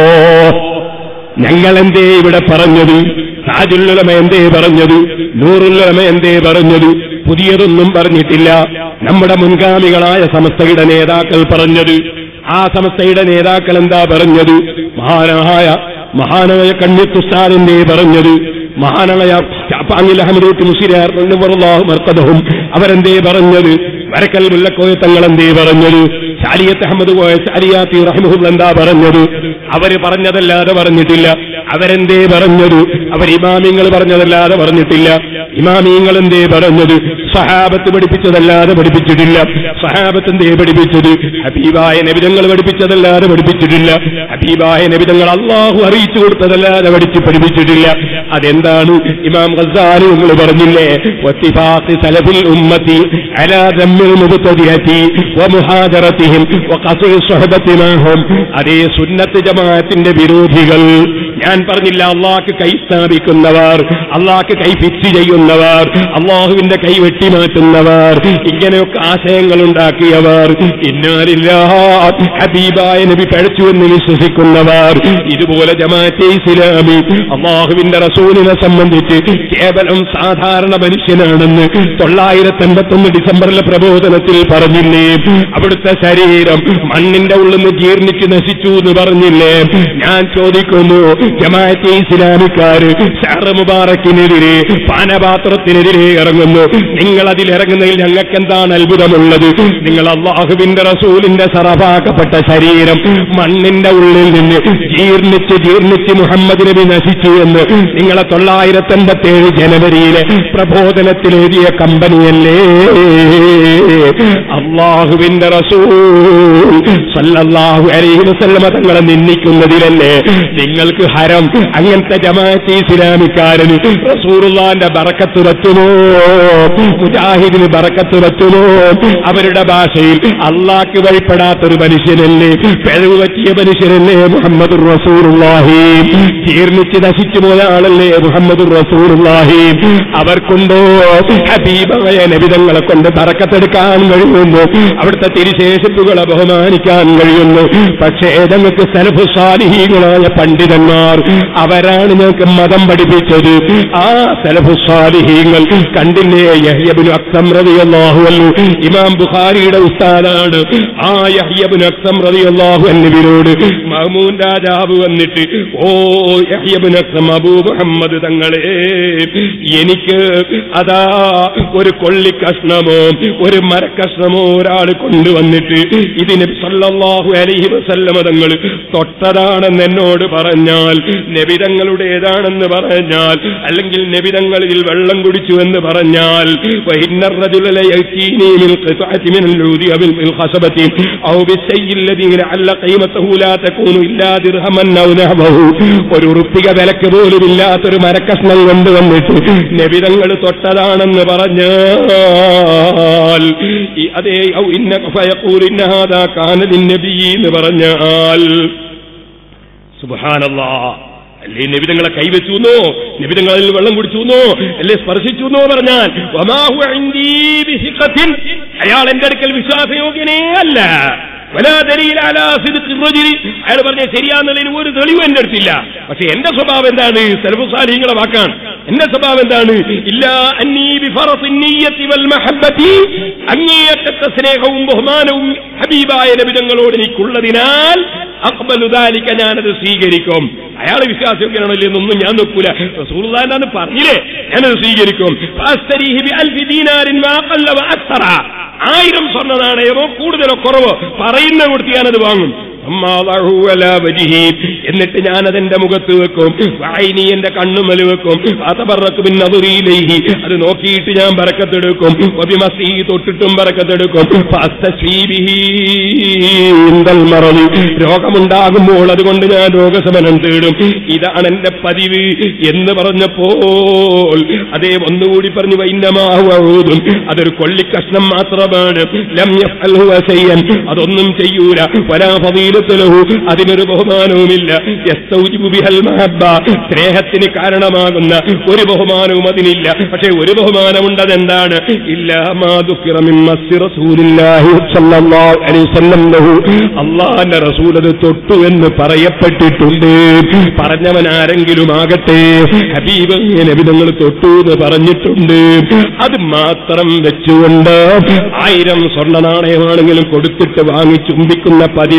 ഞങ്ങൾ എന്തേ ഇവിടെ പറഞ്ഞത് താജുല്ലുലമ എന്തേ പറഞ്ഞത് നൂറുല്ലുലമ എന്തേ പറഞ്ഞത് പുതിയതൊന്നും പറഞ്ഞിട്ടില്ല നമ്മുടെ മുൻഗാമികളായ സമസ്തയുടെ നേതാക്കൾ പറഞ്ഞത് ആ സമസ്തയുടെ നേതാക്കൾ എന്താ പറഞ്ഞത് മഹാനായ മഹാനായ കണ്ണിത്തുസ്താദിന്റെ പറഞ്ഞത് മഹാനായ ചാപ്പാങ്ങിൽ അഹമ്മദ് മുസിരാർ മർക്കദഹും അവരെന്തേ പറഞ്ഞത് വരക്കൽ മുല്ലക്കോയ തങ്ങൾ എന്തേ പറഞ്ഞത് ശാലിയത്ത് അഹമ്മദ് കോയ ശാലിയാത്തി റഹ്മുൽ എന്താ പറഞ്ഞത് അവര് പറഞ്ഞതല്ലാതെ പറഞ്ഞിട്ടില്ല അവരെന്തേ പറഞ്ഞത് അവർ ഇമാമിങ്ങൾ പറഞ്ഞതല്ലാതെ പറഞ്ഞിട്ടില്ല ഇമാമിങ്ങൾ എന്തേ പറഞ്ഞത് സഹാബത്ത് പഠിപ്പിച്ചതല്ലാതെ പഠിപ്പിച്ചിട്ടില്ല സഹാബത്ത് എന്തേ പഠിപ്പിച്ചത് ഹബീബായ നബിതങ്ങൾ പഠിപ്പിച്ചതല്ലാതെ പഠിപ്പിച്ചിട്ടില്ല ഹബീബായ നബിതങ്ങൾ അള്ളാഹു അറിയിച്ചു കൊടുത്തതല്ലാതെ പഠിച്ച് പഠിപ്പിച്ചിട്ടില്ല അതെന്താണ് ഇമാം ഗസാലി നിങ്ങൾ പറഞ്ഞില്ലേ വത്തിഫാഖി സലഫിൽ ഉമ്മത്തി അലാ ദമ്മിൽ മുബ്തദിഅതി വമുഹാദറതിഹിം വഖസി സ്വഹബത്തി മാഹും അതേ സുന്നത്ത് ജമാഅത്തിന്റെ വിരോധികൾ ഞാൻ പറഞ്ഞില്ല അള്ളാഹ്ക്ക് കൈ സ്ഥാപിക്കുന്നവർ അള്ളാഹ്ക്ക് കൈ ഫിക്സ് ചെയ്യുന്നവർ അള്ളാഹുവിന്റെ കൈ വെട്ടിമാറ്റുന്നവർ ഇങ്ങനെയൊക്കെ ആശയങ്ങൾ ഉണ്ടാക്കിയവർ ഇന്നാരില്ല ഹബീബായ നബി പഴച്ചുവെന്ന് വിശ്വസിക്കുന്നവർ ഇതുപോലെ ജമാഅത്തെ ഇസ്ലാമി അള്ളാഹുവിന്റെ റസൂലിനെ സംബന്ധിച്ച് കേവലം സാധാരണ മനുഷ്യനാണെന്ന് തൊള്ളായിരത്തി എൺപത്തൊന്ന് ഡിസംബറിലെ പ്രബോധനത്തിൽ പറഞ്ഞില്ലേ അവിടുത്തെ ശരീരം മണ്ണിന്റെ ഉള്ളിൽ നിന്ന് ജീർണിച്ച് നശിച്ചു എന്ന് പറഞ്ഞില്ലേ ഞാൻ ചോദിക്കുന്നു ജമാഅത്തെ ഇസ്ലാമിക്കാര് ഷഹർ മുബാറക്കിനെതിരെ പാനപാത്രത്തിനെതിരെ ഇറങ്ങുന്നു നിങ്ങൾ അതിൽ ഇറങ്ങുന്നതിൽ ഞങ്ങൾക്ക് എന്താണ് അത്ഭുതമുള്ളത് നിങ്ങൾ അള്ളാഹുവിന്റെ റസൂലിന്റെ സറഫാക്കപ്പെട്ട ശരീരം മണ്ണിന്റെ ഉള്ളിൽ നിന്ന് ജീർണിച്ച് ജീർണിച്ച് മുഹമ്മദ് നബി നശിച്ചു എന്ന് നിങ്ങളെ തൊള്ളായിരത്തി എൺപത്തി ഏഴ് ജനുവരിയിലെ പ്രബോധനത്തിൽ എഴുതിയ കമ്പനിയല്ലേ അള്ളാഹുവിന്റെ റസൂൽ സല്ലല്ലാഹു അലൈഹി വസല്ലമ തങ്ങളെ നിന്ദിക്കുന്നതിലല്ലേ നിങ്ങൾക്ക് ഹരം അങ്ങനത്തെ ജമാഅത്ത് ഇസ്ലാമിക്കാരന് റസൂറുള്ളാന്റെ ബറക്കത്ത് പറ്റുമോ മുജാഹിദിന് ബറക്കത്ത് പറ്റുമോ അവരുടെ ഭാഷയിൽ അള്ളാഹ്ക്ക് വഴിപ്പെടാത്തൊരു മനുഷ്യനല്ലേ പിഴവ് പറ്റിയ മനുഷ്യനല്ലേ മുഹമ്മദ് റസൂറുള്ളാഹി ജീർണിച്ച് നശിച്ചു പോയ ആളല്ലേ മുഹമ്മദ് റസൂറുള്ളാഹി അവർക്കുണ്ടോ ഹബീബായ നബിതങ്ങളെ കൊണ്ട് ബറക്കത്തെടുക്കാൻ കഴിയുന്നു അവിടുത്തെ തിരുശേഷിപ്പുകളെ ബഹുമാനിക്കാൻ കഴിയുന്നു പക്ഷേ ഞങ്ങൾക്ക് സലഫുസാലിഹീകളായ പണ്ഡിതന്മാർ അവരാണ് ഞങ്ങൾക്ക് മതം പഠിപ്പിച്ചത് ആ സലഫുസാലിഹീങ്ങൾ കണ്ടില്ലേ യഹ്യബിന് അക്സം റളിയല്ലാഹു അൻഹു ഇമാം ബുഖാരിയുടെ ഉസ്താദാണ് ആ യഹ്യബിന് അക്സം റളിയല്ലാഹു അൻഹുവിനോട് മഹ്മൂൻ രാജാവ് വന്നിട്ട് ഓ യഹ്യബിന് അക്സം അബൂ മുഹമ്മദ് തങ്ങളെ എനിക്ക് അതാ ഒരു കൊള്ളിക്കഷ്ണമോ ഒരു മരക്കഷ്ണമോ ഒരാൾ കൊണ്ടുവന്നിട്ട് ഇതിന് സല്ലല്ലാഹു അലൈഹി വസല്ലമ തങ്ങൾ തൊട്ടതാണെന്ന് എന്നോട് പറഞ്ഞാൽ നബിതങ്ങളുടേതാണെന്ന് പറഞ്ഞാൽ അല്ലെങ്കിൽ നബിതങ്ങൾ ഇതിൽ വെള്ളം കുടിച്ചു എന്ന് പറഞ്ഞാൽ وإن الرجل ليأتيني من قطعة من العود أو بالخشبة أو بالشيء الذي لعل قيمته لا تكون إلا درهما أو نحوه ഒരു ഉറുപ്പിക വിലക്ക് പോലും ഇല്ലാത്തൊരു മരക്കഷ്ണം കൊണ്ടുവന്നിട്ട് നബിതങ്ങൾ തൊട്ടതാണെന്ന് പറഞ്ഞാൽ ഈ അതേ ഔ ഇന്ന ഫയഖൂൽ ഇന്ന ഹാദാ കാന ലിന്നബി എന്ന് പറഞ്ഞാൽ സുബ്ഹാനല്ലാ അല്ലേ നബിതങ്ങളെ കൈവച്ചു എന്നോ നബിതങ്ങളിൽ വെള്ളം കുടിച്ചു എന്നോ അല്ലേ സ്പർശിച്ചു എന്നോ പറഞ്ഞാൽ വമാഹു ഇൻദീ ബിസിഖത്തിൻ. അയാൾ എന്റെ അടുക്കൽ വിശ്വാസയോഗ്യനേ അല്ല വലാ ദലീല അലാ സിദ്ഖി റജുലി. അയാൾ പറഞ്ഞ ശരിയാന്നുള്ളതിന് ഒരു തെളിവ് എന്റെ അടുത്തില്ല പക്ഷെ എന്റെ സ്വഭാവം എന്താണ് സർവസാലിങ്ങളെ വാക്കാണ് എന്റെ സ്വഭാവം എന്താണ് ഇല്ലാ അന്നീ ബിഫറത്തി നിയ്യത്തി വൽ മഹബ്ബത്തി അങ്ങേയറ്റത്തെ സ്നേഹവും ബഹുമാനവും ഹബീബായ നബിതങ്ങളോട് എനിക്കുള്ളതിനാൽ അക്ബലുദാലിക്ക ഞാനത് സ്വീകരിക്കും അയാൾ വിശ്വാസയോഗ്യനാണല്ലോ എന്നൊന്നും ഞാൻ നോക്കൂല റസൂലുള്ളാഹിന്റെ പറഞ്ഞില്ലേ ഞാനത് സ്വീകരിക്കും ഫാസ്തരീഹി ബിഅൽഫി ദീനാരിൻ മാ ഖല്ല വഅക്സറ. ആയിരം സ്വർണ്ണ നാണയമോ കൂടുതലോ കുറവോ പറയുന്ന കൊടുത്ത് ഞാനത് വാങ്ങും അമ്മാ ദഅഹു അലാ വജ്ഹി. എന്നിട്ട് ഞാനതെന്റെ മുഖത്ത് വെക്കും വായിനി എന്റെ കണ്ണുമല് വെക്കും അതബറക്ക് പിന്നതുറിയിലേഹി അത് നോക്കിയിട്ട് ഞാൻ ബറക്കത്തെടുക്കും വബിമസീ തൊട്ടിട്ടും ബറക്കത്തെടുക്കും ഫാസ്തശ്വീബിഹി ഇൻദൽ മറളി. രോഗമുണ്ടാകുമ്പോൾ അതുകൊണ്ട് ഞാൻ രോഗശമനം തേടും ഇതാണ് എന്റെ പതിവ് എന്ന് പറഞ്ഞപ്പോൾ അതേ ഒന്നുകൂടി പറഞ്ഞു വൈന്നമാഹും അതൊരു കൊള്ളിക്കഷ്ണം മാത്രമാണ് ലം യഫ്അൽഹു വശയ്യൻ. അതൊന്നും ചെയ്യൂല വലാ ഫദീലത്തുലഹു അതിനൊരു ബഹുമാനവുമില്ല യസ്തൗജിബു ബിഹൽ മഹബ്ബ സ്നേഹത്തിന് കാരണമാകുന്ന ഒരു ബഹുമാനവും അതിനില്ല പക്ഷേ ഒരു ബഹുമാനമുണ്ട് അതെന്താണ് ഇല്ലാ മാ ദുഃഖിറ മിൻ മസ്സി റസൂലില്ലാഹി സ്വല്ലല്ലാഹു അലൈഹി വസല്ലം ലഹു അള്ളാന്റെ റസൂൽ അത് തൊട്ടു എന്ന് പറയപ്പെട്ടിട്ടുണ്ട് പറഞ്ഞവൻ ആരെങ്കിലും ആകട്ടെ ഹബീബ് നബിതങ്ങൾ തൊട്ടു എന്ന് പറഞ്ഞിട്ടുണ്ട് അത് മാത്രം വെച്ചുകൊണ്ട് ആയിരം സ്വർണ്ണ നാണയമാണെങ്കിലും കൊടുത്തിട്ട് വാങ്ങി ചുംബിക്കുന്ന പതിവാണ്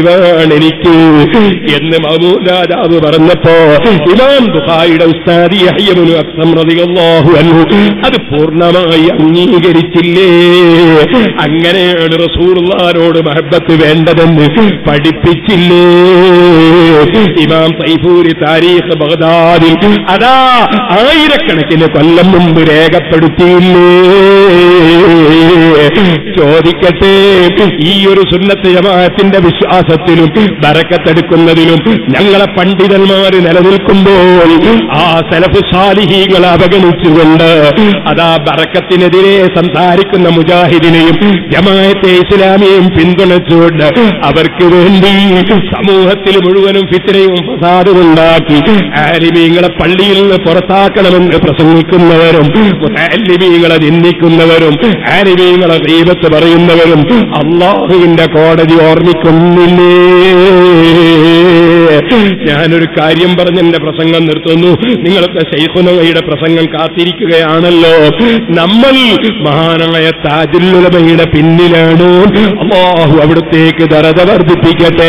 വേണം എനിക്ക് എന്ന് മഹമൂദ് രാജാവ് പറഞ്ഞപ്പോ ഇമാം ബുഖാരിയുടെ ഉസ്താദി അയ്യബനു അക്സം റളിയല്ലാഹു അൻഹു അത് പൂർണ്ണമായി അംഗീകരിച്ചില്ലേ അങ്ങനെയാണ് റസൂലുള്ളാഹിനോട് മഹബത്ത് വേണ്ടതെന്ന് പഠിപ്പിച്ചില്ലേ ഇമാം തൈഫൂരി താരീഖ് ബഗ്ദാദിൽ അതാ ആയിരക്കണക്കിന് കൊല്ലം മുമ്പ് രേഖപ്പെടുത്തിയില്ലേ ചോദിക്കട്ടെ ഈ ഒരു സുന്നത്ത് ജമാഅത്തിന്റെ വിശ്വാസത്തിലും ബറക്കത്തെടുക്കുന്നതിലും ഞങ്ങളെ പണ്ഡിതന്മാര് നിലനിൽക്കുമ്പോൾ ആ സലഫ് സാലിഹീങ്ങളെ അവഗണിച്ചുകൊണ്ട് അതാ ബറക്കത്തിനെതിരെ സംസാരിക്കുന്ന മുജാഹിദിനെയും ജമാഅത്തെ ഇസ്ലാമിയെയും പിന്തുണച്ചുകൊണ്ട് അവർക്ക് വേണ്ടി സമൂഹത്തിൽ മുഴുവനും ഫിത്തിനയും ഫസാദും ഉണ്ടാക്കി ആലിമീങ്ങളെ പള്ളിയിൽ നിന്ന് പുറത്താക്കണമെന്ന് പ്രസംഗിക്കുന്നവരും ആലിമീങ്ങളെ നിന്ദിക്കുന്നവരും ആലിമീങ്ങളെ ദൈവത്ത് പറയുന്നവരും അള്ളാഹുവിന്റെ കോടതി ഓർമ്മിക്കുന്നില്ലേ ഞാനൊരു കാര്യം പറഞ്ഞ് എന്റെ പ്രസംഗം നിർത്തുന്നു നിങ്ങളൊക്കെ ശൈഖുനവയുടെ പ്രസംഗം കാത്തിരിക്കുകയാണല്ലോ നമ്മൾ മഹാനായ താജുല്ലുലമയുടെ പിന്നിലാണ് അള്ളാഹു അവിടത്തേക്ക് ദറത വർദ്ധിപ്പിക്കട്ടെ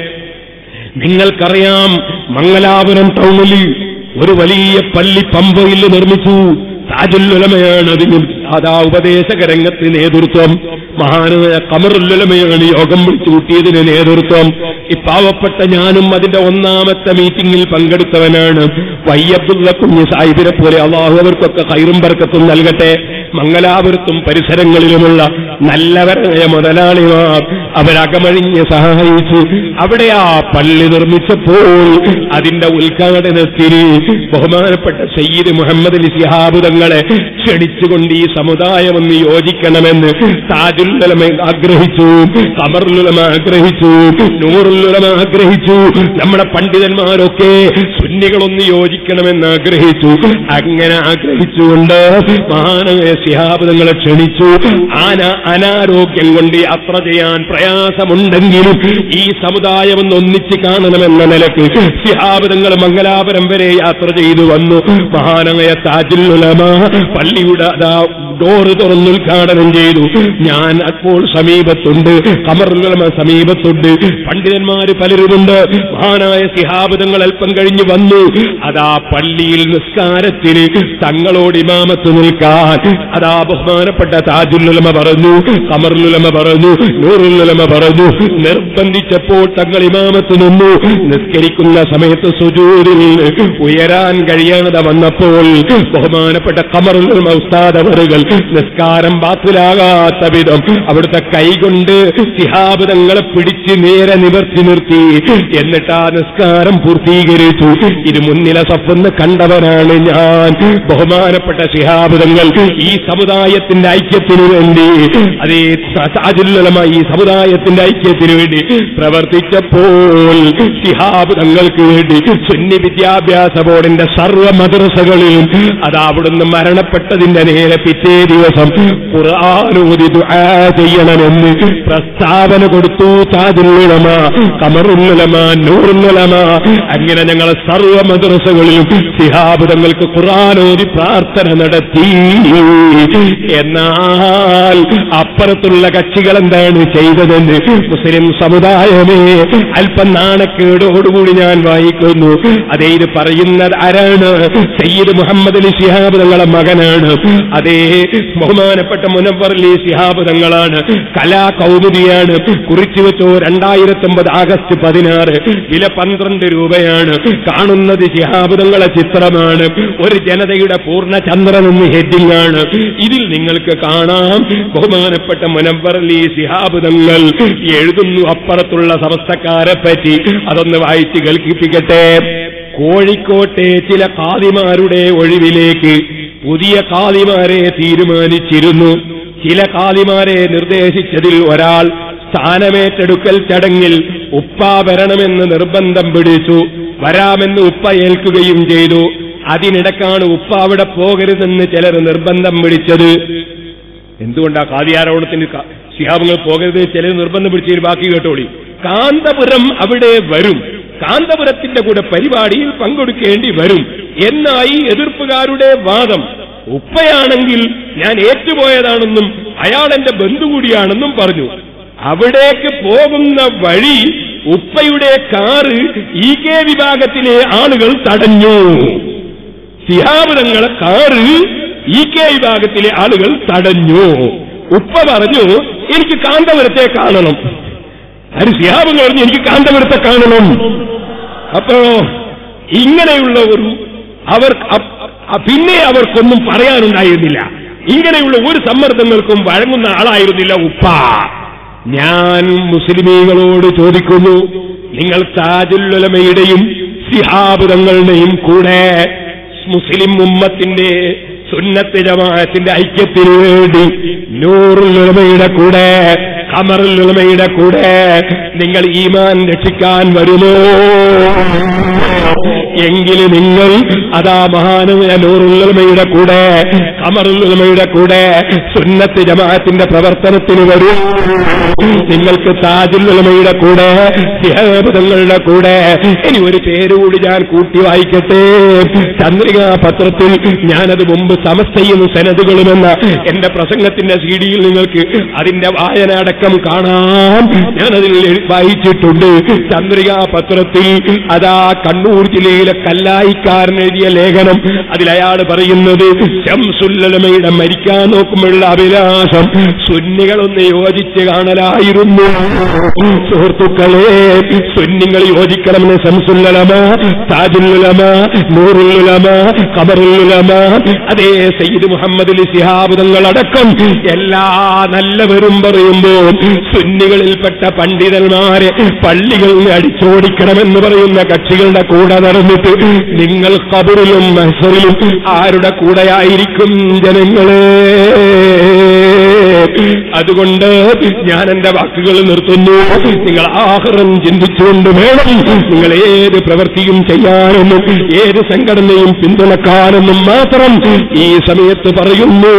നിങ്ങൾക്കറിയാം മംഗലാപുരം ടൗണിൽ ഒരു വലിയ പള്ളി പമ്പയിൽ നിർമ്മിച്ചു താജുല്ലുലമയാണ് അതിന് അതാ ഉപദേശക രംഗത്ത് നേതൃത്വം മഹാനായ കമറുല്ലുലമയാണ് യോഗം വിളിച്ചു കൂട്ടിയതിന് നേതൃത്വം ഈ പാവപ്പെട്ട ഞാനും അതിന്റെ ഒന്നാമത്തെ മീറ്റിംഗിൽ പങ്കെടുത്തവനാണ് വയ്യബ്ദുള്ള കുഞ്ഞ് സാഹിബിനെ പോലെ അള്ളാഹു അവർക്കൊക്കെ കൈറും ബർക്കത്തും നൽകട്ടെ മംഗലാപുരത്തും പരിസരങ്ങളിലുമുള്ള നല്ലവരായ മുതലാളിമാർ അവരകമഴിഞ്ഞ് സഹായിച്ചു അവിടെ ആ പള്ളി നിർമ്മിച്ചപ്പോൾ അതിന്റെ ഉദ്ഘാടനത്തിന് ബഹുമാനപ്പെട്ട സയ്യിദ് മുഹമ്മദ് അലി ശിഹാബ് തങ്ങളെ ക്ഷണിച്ചുകൊണ്ട് ഈ സമുദായം ഒന്ന് യോജിക്കണമെന്ന് താജുല്ലുലമ ആഗ്രഹിച്ചു കമറുലുലമ ആഗ്രഹിച്ചു നൂറുല്ലുലമ ആഗ്രഹിച്ചു നമ്മുടെ പണ്ഡിതന്മാരൊക്കെ സുന്നികളൊന്ന് യോജിക്കണമെന്ന് ആഗ്രഹിച്ചു അങ്ങനെ ആഗ്രഹിച്ചുകൊണ്ട് മഹാനായ ശിഹാബ് തങ്ങളെ ക്ഷണിച്ചു ആന അനാരോഗ്യം കൊണ്ട് യാത്ര ചെയ്യാൻ പ്രയാസമുണ്ടെങ്കിലും ഈ സമുദായം ഒന്ന് ഒന്നിച്ച് കാണണമെന്ന നിലക്ക് ശിഹാബ് തങ്ങൾ മംഗലാപുരം വരെ യാത്ര ചെയ്തു വന്നു മഹാനായ താജുൽ ഉലമ പള്ളിയുടെ അതാ ഡോറ് തുറന്ന് ഉദ്ഘാടനം ചെയ്തു ഞാൻ അപ്പോൾ സമീപത്തുണ്ട് കമറുലമ സമീപത്തുണ്ട് പണ്ഡിതന്മാര് പലരുമുണ്ട് മഹാനായ സിഹാബിതങ്ങൾ അല്പം കഴിഞ്ഞ് വന്നു അതാ പള്ളിയിൽ നിസ്കാരത്തിന് തങ്ങളോട് ഇമാമത്ത് നിൽക്കാൻ അതാ ബഹുമാനപ്പെട്ട താജുല്ലുലമ പറഞ്ഞു കമറുലുലമ പറഞ്ഞു നൂറുലുലമ പറഞ്ഞു നിർബന്ധിച്ചപ്പോൾ തങ്ങൾ ഇമാമത്ത് നിന്നു നിസ്കരിക്കുന്ന സമയത്ത് സുജൂരിൽ ഉയരാൻ കഴിയാതെ വന്നപ്പോൾ ബഹുമാനപ്പെട്ട കമറുലുലമ ഉസ്താദവറുകൾ നിസ്കാരം ബാത്തിലാകാത്ത വിധം അവിടുത്തെ കൈകൊണ്ട് സിഹാബിതങ്ങളെ പിടിച്ച് നേരെ നിവർത്തി നിർത്തി എന്നിട്ട് ആ നിസ്കാരം പൂർത്തീകരിച്ചു ഇത് മുന്നിലെ സഫെന്ന് കണ്ടവനാണ് ഞാൻ ബഹുമാനപ്പെട്ട ശിഹാബിതങ്ങൾ ഈ സമുദായത്തിന്റെ ഐക്യത്തിനു വേണ്ടി അതേ താജുല്ലമ ഈ സമുദായത്തിന്റെ ഐക്യത്തിനു വേണ്ടി പ്രവർത്തിച്ചപ്പോൾ ശിഹാബ് തങ്ങൾക്ക് വേണ്ടി സുന്നി വിദ്യാഭ്യാസ ബോർഡിന്റെ സർവ്വ മദ്രസകളിലും അത് അവിടുന്ന് മരണപ്പെട്ടതിന്റെ നേരെ പിറ്റേ ദിവസം ഖുർആാനൂതി ദുആ ചെയ്യണമെന്ന് പ്രസ്താവന കൊടുത്തു താജുല്ലുലമ കമറുല്ലുലമ നൂറുല്ലുലമ അങ്ങനെ ഞങ്ങളെ സർവ്വ മദ്രസകളിലും ശിഹാബ് തങ്ങൾക്ക് ഖുർആാനോതി പ്രാർത്ഥന നടത്തി എന്നാൽ അപ്പുറത്തുള്ള കക്ഷികൾ എന്താണ് ചെയ്തതെന്ന് മുസ്ലിം സമുദായമേ അല്പം നാണക്കേടോടുകൂടി ഞാൻ വായിക്കുന്നു അതേ ഇത് പറയുന്നത് ആരാണ് സയ്യിദ് മുഹമ്മദ് അലി ശിഹാബ് തങ്ങളെ മകനാണ് അതേ ബഹുമാനപ്പെട്ട മുനവർ അലി ശിഹാബ് തങ്ങളാണ് കലാകൗമുദിയാണ് കുറിച്ചു വെച്ചോ രണ്ടായിരത്തി ഒമ്പത് ആഗസ്റ്റ് പതിനാറ് വില പന്ത്രണ്ട് രൂപയാണ് കാണുന്നത് ശിഹാബ് തങ്ങളെ ചിത്രമാണ് ഒരു ജനതയുടെ പൂർണ്ണ ചന്ദ്രൻ എന്ന് ഹെഡിംഗ് ആണ് ഇതിൽ നിങ്ങൾക്ക് കാണാം ബഹുമാനപ്പെട്ട മുനവർ അലി ശിഹാബ് തങ്ങൾ എഴുതുന്നു അപ്പുറത്തുള്ള സമസ്തക്കാരെ പറ്റി അതൊന്ന് വായിച്ച് കേൾപ്പിക്കട്ടെ കോഴിക്കോട്ടെ ചില കാതിമാരുടെ ഒഴിവിലേക്ക് പുതിയ കാതിമാരെ തീരുമാനിച്ചിരുന്നു ചില കാതിമാരെ നിർദ്ദേശിച്ചതിൽ ഒരാൾ സ്ഥാനമേറ്റെടുക്കൽ ചടങ്ങിൽ ഉപ്പ വരണമെന്ന് നിർബന്ധം പിടിച്ചു വരാമെന്ന് ഉപ്പ ഏൽക്കുകയും ചെയ്തു അതിനിടക്കാണ് ഉപ്പ അവിടെ പോകരുതെന്ന് ചിലർ നിർബന്ധം പിടിച്ചത് എന്തുകൊണ്ടാ കാതിയാരോണത്തിന് ശിഹാബങ്ങൾ പോകരുത് ചിലർ നിർബന്ധം പിടിച്ചതിൽ ബാക്കി കേട്ടോളി കാന്തപുരം അവിടെ വരും കാന്തപുരത്തിന്റെ കൂടെ പരിപാടിയിൽ പങ്കെടുക്കേണ്ടി വരും എന്നായി എതിർപ്പുകാരുടെ വാദം ഉപ്പയാണെങ്കിൽ ഞാൻ ഏറ്റുപോയതാണെന്നും അയാൾ എന്റെ ബന്ധു കൂടിയാണെന്നും പറഞ്ഞു അവിടേക്ക് പോകുന്ന വഴി ഉപ്പയുടെ കാറ് ഇ കെ വിഭാഗത്തിലെ ആളുകൾ തടഞ്ഞു സിഹാബുദങ്ങളെ കാറ് ഇ കെ വിഭാഗത്തിലെ ആളുകൾ തടഞ്ഞു ഉപ്പ പറഞ്ഞു എനിക്ക് കാന്തപുരത്തെ കാണണം അത് സിഹാബുകൾ പറഞ്ഞു എനിക്ക് കാന്തപുരത്തെ കാണണം അപ്പോ ഇങ്ങനെയുള്ള ഒരു അവർ അ- അ- പിന്നെ അവർക്കൊന്നും പറയാനുണ്ടായിരുന്നില്ല ഇങ്ങനെയുള്ള ഒരു സമ്മർദ്ദങ്ങൾക്കും വഴങ്ങുന്ന ആളായിരുന്നില്ല ഉപ്പ ഞാൻ മുസ്ലിമീങ്ങളോട് ചോദിക്കുന്നു നിങ്ങൾ താജുല്ലുലമയുടെയും സിഹാബുദങ്ങളുടെയും കൂടെ മുസ്ലിം ഉമ്മത്തിന്റെ സുന്നത്ത് ജമാഅത്തിന്റെ ഐക്യത്തിന് വേണ്ടി നൂറുലുലമയുടെ കൂടെ കമറുലുലമയുടെ കൂടെ നിങ്ങൾ ഈമാൻ രക്ഷിക്കാൻ വരുമോ എങ്കിൽ നിങ്ങൾ അതാ മഹാനമായ നൂറുലുലമയുടെ കൂടെ കമറുലുലമയുടെ കൂടെ സുന്നത്ത് ജമാഅത്തിന്റെ പ്രവർത്തനത്തിന് വരൂ നിങ്ങൾക്ക് താജുലുലമയുടെ കൂടെ സിഹബുദങ്ങളുടെ കൂടെ ഇനി ഒരു പേര് കൂടി ഞാൻ കൂട്ടി വായിക്കട്ടെ ചന്ദ്രിക പത്രത്തിൽ ഞാനത് മുമ്പ് സമസ്തയും സനതുകളുമെന്ന എന്റെ പ്രസംഗത്തിന്റെ സി ഡിയിൽ നിങ്ങൾക്ക് അതിന്റെ വായന അടക്കം കാണാം ഞാനതിൽ എഴു- വായിച്ചിട്ടുണ്ട് ചന്ദ്രിക പത്രത്തിൽ അതാ കണ്ണൂർ ജില്ലയിലെ കല്ലായിക്കാരൻ എഴുതിയ ലേഖനം അതിൽ അയാൾ പറയുന്നത് ശംസുല്ലമയുടെ മരിക്കാൻ നോക്കുമ്പോഴുള്ള അഭിലാഷം സുന്നികളൊന്ന് യോജിച്ച് കാണലായിരുന്നു സുഹൃത്തുക്കളെ സുന്നിങ്ങൾ യോജിക്കണമെന്ന് ശംസുല്ലമ താജുല്ലുലമ നൂറുല്ലുലമ കബറുല്ലുലമ അതേ സയ്യിദ് മുഹമ്മദ് അലി ശിഹാബ് തങ്ങളടക്കം എല്ലാ നല്ലവരും പറയുമ്പോൾ സുന്നികളിൽപ്പെട്ട പണ്ഡിതന്മാരെ പള്ളികളിൽ നിന്ന് അടിച്ചോടിക്കണമെന്ന് പറയുന്ന കക്ഷികളുടെ കൂടെ നടന്നിട്ട് നിങ്ങൾ കബറിലും മഹസറിലും ആരുടെ കൂടെയായിരിക്കും ജനങ്ങളെ അതുകൊണ്ട് ഞാൻ എന്റെ വാക്കുകൾ നിർത്തുന്നു നിങ്ങൾ ആഹ്റം ചിന്തിച്ചുകൊണ്ട് വേണം നിങ്ങൾ ഏത് പ്രവൃത്തിയും ചെയ്യാനെന്നും ഏത് സംഘടനയും പിന്തുണക്കാനെന്നും മാത്രം ഈ സമയത്ത് പറയുന്നു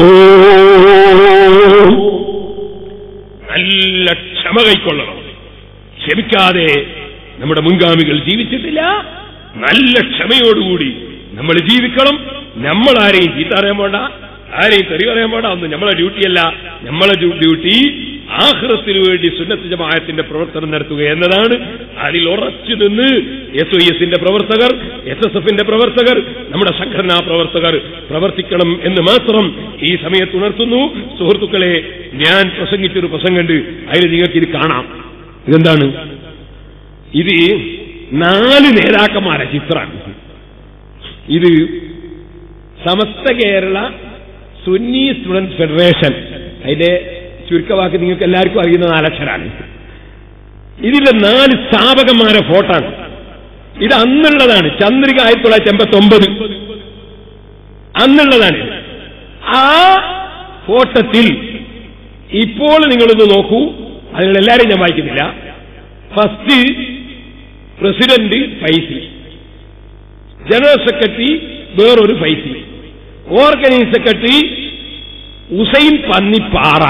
നല്ല ക്ഷമ കൈക്കൊള്ളണം ക്ഷമിക്കാതെ നമ്മുടെ മുൻഗാമികൾ ജീവിച്ചിട്ടില്ല നല്ല ക്ഷമയോടുകൂടി നമ്മൾ ജീവിക്കണം നമ്മൾ ആരെയും ചീത്ത അറിയാൻ വേണ്ട ആരെയും തെറി പറയാൻ വേണ്ട ഒന്നും നമ്മളെ ഡ്യൂട്ടിയല്ല നമ്മളെ ഡ്യൂ- ഡ്യൂട്ടി ആഹ്റത്തിന് വേണ്ടി സുന്നത്ത് ജമാഅത്തിന്റെ പ്രവർത്തനം നടത്തുക എന്നതാണ് അതിൽ ഉറച്ചു നിന്ന് എസ് ഒ എസിന്റെ പ്രവർത്തകർ എസ് എസ് എഫിന്റെ പ്രവർത്തകർ നമ്മുടെ സംഘടനാ പ്രവർത്തകർ പ്രവർത്തിക്കണം എന്ന് മാത്രം ഈ സമയത്ത് ഉണർത്തുന്നു സുഹൃത്തുക്കളെ ഞാൻ പ്രസംഗിച്ചൊരു പ്രസംഗമുണ്ട് അതിൽ നിങ്ങൾക്ക് ഇത് കാണാം ഇതെന്താണ് ഇത് നാല് നേതാക്കന്മാരെ ചിത്രമാണ് ഇത് സമസ്ത കേരള സുന്നി സ്റ്റുഡന്റ് ഫെഡറേഷൻ അതിന്റെ ചുരുക്കവാക്ക് നിങ്ങൾക്ക് എല്ലാവർക്കും അറിയുന്ന നാലക്ഷരാണ് ഇതിലെ നാല് സ്ഥാപകന്മാരെ ഫോട്ടാണ് ഇത് അന്നുള്ളതാണ് ചന്ദ്രിക ആയിരത്തി തൊള്ളായിരത്തി എൺപത്തി ഒമ്പത് അന്നുള്ളതാണ് ഇത്. ആ ഫോട്ടത്തിൽ ഇപ്പോൾ നിങ്ങളൊന്ന് നോക്കൂ അതിലെല്ലാരെയും ഞാൻ വായിക്കുന്നില്ല first president Faizy general secretary വേറൊരു ഫൈസി ഓർഗനൈസ് സെക്രട്ടറി ഉസൈൻ പന്നിപ്പാറ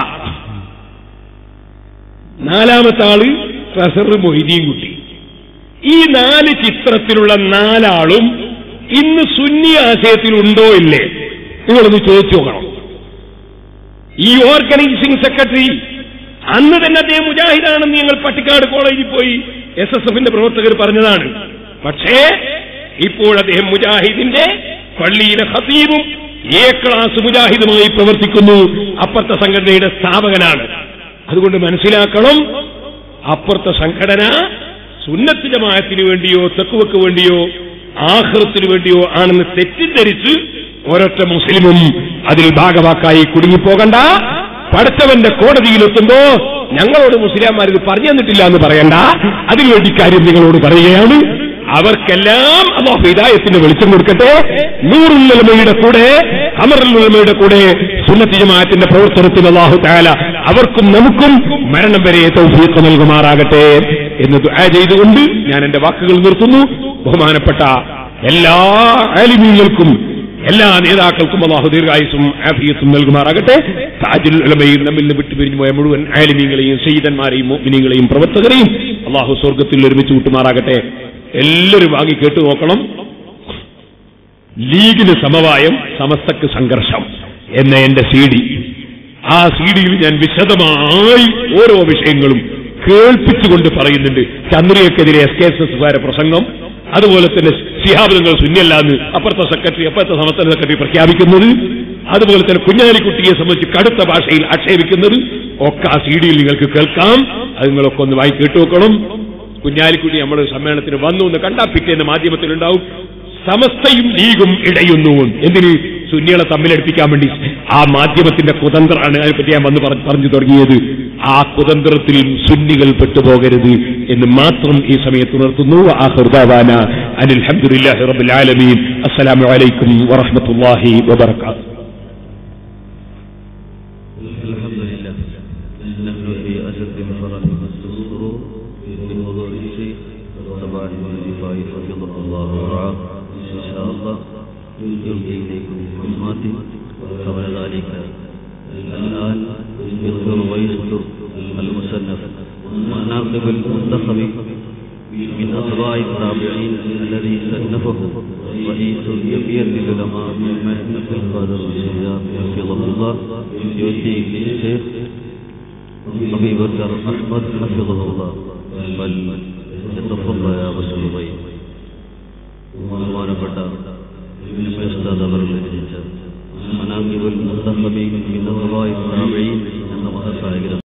നാലാമത്തെ ആള് ട്രഷറർ മൊയ്തീൻ കുട്ടി ഈ നാല് ചിത്രത്തിലുള്ള നാലാളും ഇന്ന് സുന്നി ആശയത്തിലുണ്ടോ ഇല്ലേ നിങ്ങളൊന്ന് ചോദിച്ചു നോക്കണം ഈ ഓർഗനൈസിംഗ് സെക്രട്ടറി അന്ന് തന്നെ അദ്ദേഹം മുജാഹിദാണെന്ന് ഞങ്ങൾ പട്ടിക്കാട് കോളേജിൽ പോയി എസ് എസ് എഫിന്റെ പ്രവർത്തകർ പറഞ്ഞതാണ് പക്ഷേ ഇപ്പോൾ അദ്ദേഹം മുജാഹിദിന്റെ പള്ളിയിലെ ഹസീബും എ ക്ലാസ് മുജാഹിദുമായി പ്രവർത്തിക്കുന്നു അപ്പുറത്തെ സംഘടനയുടെ സ്ഥാപകനാണ് അതുകൊണ്ട് മനസ്സിലാക്കണം അപ്പുറത്തെ സംഘടന സുന്നത്ത് ജമാഅത്തിന് വേണ്ടിയോ തെക്കുവക്ക് വേണ്ടിയോ ആഹൃത്തിന് വേണ്ടിയോ ആണെന്ന് തെറ്റിദ്ധരിച്ച് ഒരൊറ്റ മുസ്ലിമും അതിൽ ഭാഗവാക്കായി കുടുങ്ങിപ്പോകണ്ട പഠിച്ചവന്റെ കോടതിയിലെത്തുമ്പോ ഞങ്ങളോട് മുസ്ലിംമാർ ഇത് പറഞ്ഞു തന്നിട്ടില്ല എന്ന് പറയണ്ട അതിനുവേണ്ടി കാര്യം നിങ്ങളോട് പറയുകയാണ് അവർക്കെല്ലാം അള്ളാഹു ഹിദായത്തിന്റെ വെളിച്ചം കൊടുക്കട്ടെ നൂറുല്ലമയുടെ കൂടെ അമറുല്ലമയുടെ കൂടെ സുന്നത്തി ജമാഅത്തിന്റെ പ്രവർത്തനത്തിന് അള്ളാഹു താല അവർക്കും നമുക്കും മരണം വരെ തൗഫീഖ് നൽകുമാറാകട്ടെ എന്ന് ദുആ ചെയ്തുകൊണ്ട് ഞാൻ എന്റെ വാക്കുകൾ നിർത്തുന്നു ബഹുമാനപ്പെട്ട എല്ലാ ആലിമീങ്ങൾക്കും എല്ലാ നേതാക്കൾക്കും അള്ളാഹു ദീർഘായുസും ആഫിയത്തും നൽകുമാറാകട്ടെ താജുൽ ഉലമയിൽ നമ്മിൽ നിന്ന് വിട്ടുപിരിഞ്ഞു പോയ മുഴുവൻ ആലിമീങ്ങളെയും സയ്യിദന്മാരെയും മോമിനികളെയും പ്രവർത്തകരെയും അള്ളാഹു സ്വർഗത്തിൽ ഒരുമിച്ച് കൂട്ടുമാറാകട്ടെ എല്ലാവരും വാങ്ങി കേട്ടു നോക്കണം ലീഗിന് സമവായം സമസ്തക്ക് സംഘർഷം എന്ന എന്റെ സി ഡി ആ സി ഡിയിൽ ഞാൻ വിശദമായി ഓരോ വിഷയങ്ങളും കേൾപ്പിച്ചുകൊണ്ട് പറയുന്നുണ്ട് ചന്ദ്രികക്കെതിരെ എസ് കെ എസ് എസ് പ്രസംഗം അതുപോലെ തന്നെ ശിഹാബ് നിങ്ങൾ ശൂന്യല്ലാന്ന് അപ്പുറത്തെ സെക്രട്ടറി അപ്പുറത്തെ സംസ്ഥാന സെക്രട്ടറി പ്രഖ്യാപിക്കുന്നത് അതുപോലെ തന്നെ കുഞ്ഞാലിക്കുട്ടിയെ സംബന്ധിച്ച് കടുത്ത ഭാഷയിൽ ആക്ഷേപിക്കുന്നത് ഒക്കെ ആ സി ഡിയിൽ നിങ്ങൾക്ക് കേൾക്കാം അത് നിങ്ങളൊക്കെ ഒന്ന് വായി കേട്ടു നോക്കണം കുഞ്ഞാലിക്കുട്ടി നമ്മുടെ സമ്മേളനത്തിന് വന്നു എന്ന് കണ്ടാ പിറ്റേന്ന് മാധ്യമത്തിലുണ്ടാവും സമസ്തയും ലീഗും ഇടയുന്നു എന്തിന് സുന്നികളെ തമ്മിലടുപ്പിക്കാൻ വേണ്ടി ആ മാധ്യമത്തിന്റെ കുതന്ത്രമാണ് അതിനെപ്പറ്റി ഞാൻ വന്ന് പറ- പറഞ്ഞു തുടങ്ങിയത് ആ കുതന്ത്രത്തിൽ സുന്നികൾ പെട്ടുപോകരുത് എന്ന് മാത്രം ഈ സമയത്ത് ഉണർത്തുന്നു ആ ഹൃദാവാന അനിൽ ഹംദുലില്ലാഹി റബ്ബിൽ ആലമീൻ അസ്സലാമു അലൈക്കും വറഹ്മത്തുള്ളാഹി വബറകാതുഹു الحمد لله نحن في أشد الفرح والسرور بحضور الشيخ صباح الدفاع حفظه الله ورعاه إن شاء الله يلقي إليكم كلمات قبل ذلك الآن يذكر ويذكر المصنف مناقب المنتخب من أطباع التابعين الذي صنفه رئيس كبير للعلماء من محمد القادر الشيخ حفظه الله يؤتي للشيخ أبي بكر أحمد حفظه الله بل يتفضل يا رسول الله ബഹുമാനപ്പെട്ട ഉസ്താദ് അവർ രചിച്ച മനാക്കിബുൽ മുസ്തഫബി എന്ന മഹത്തായ ഗ്രന്ഥം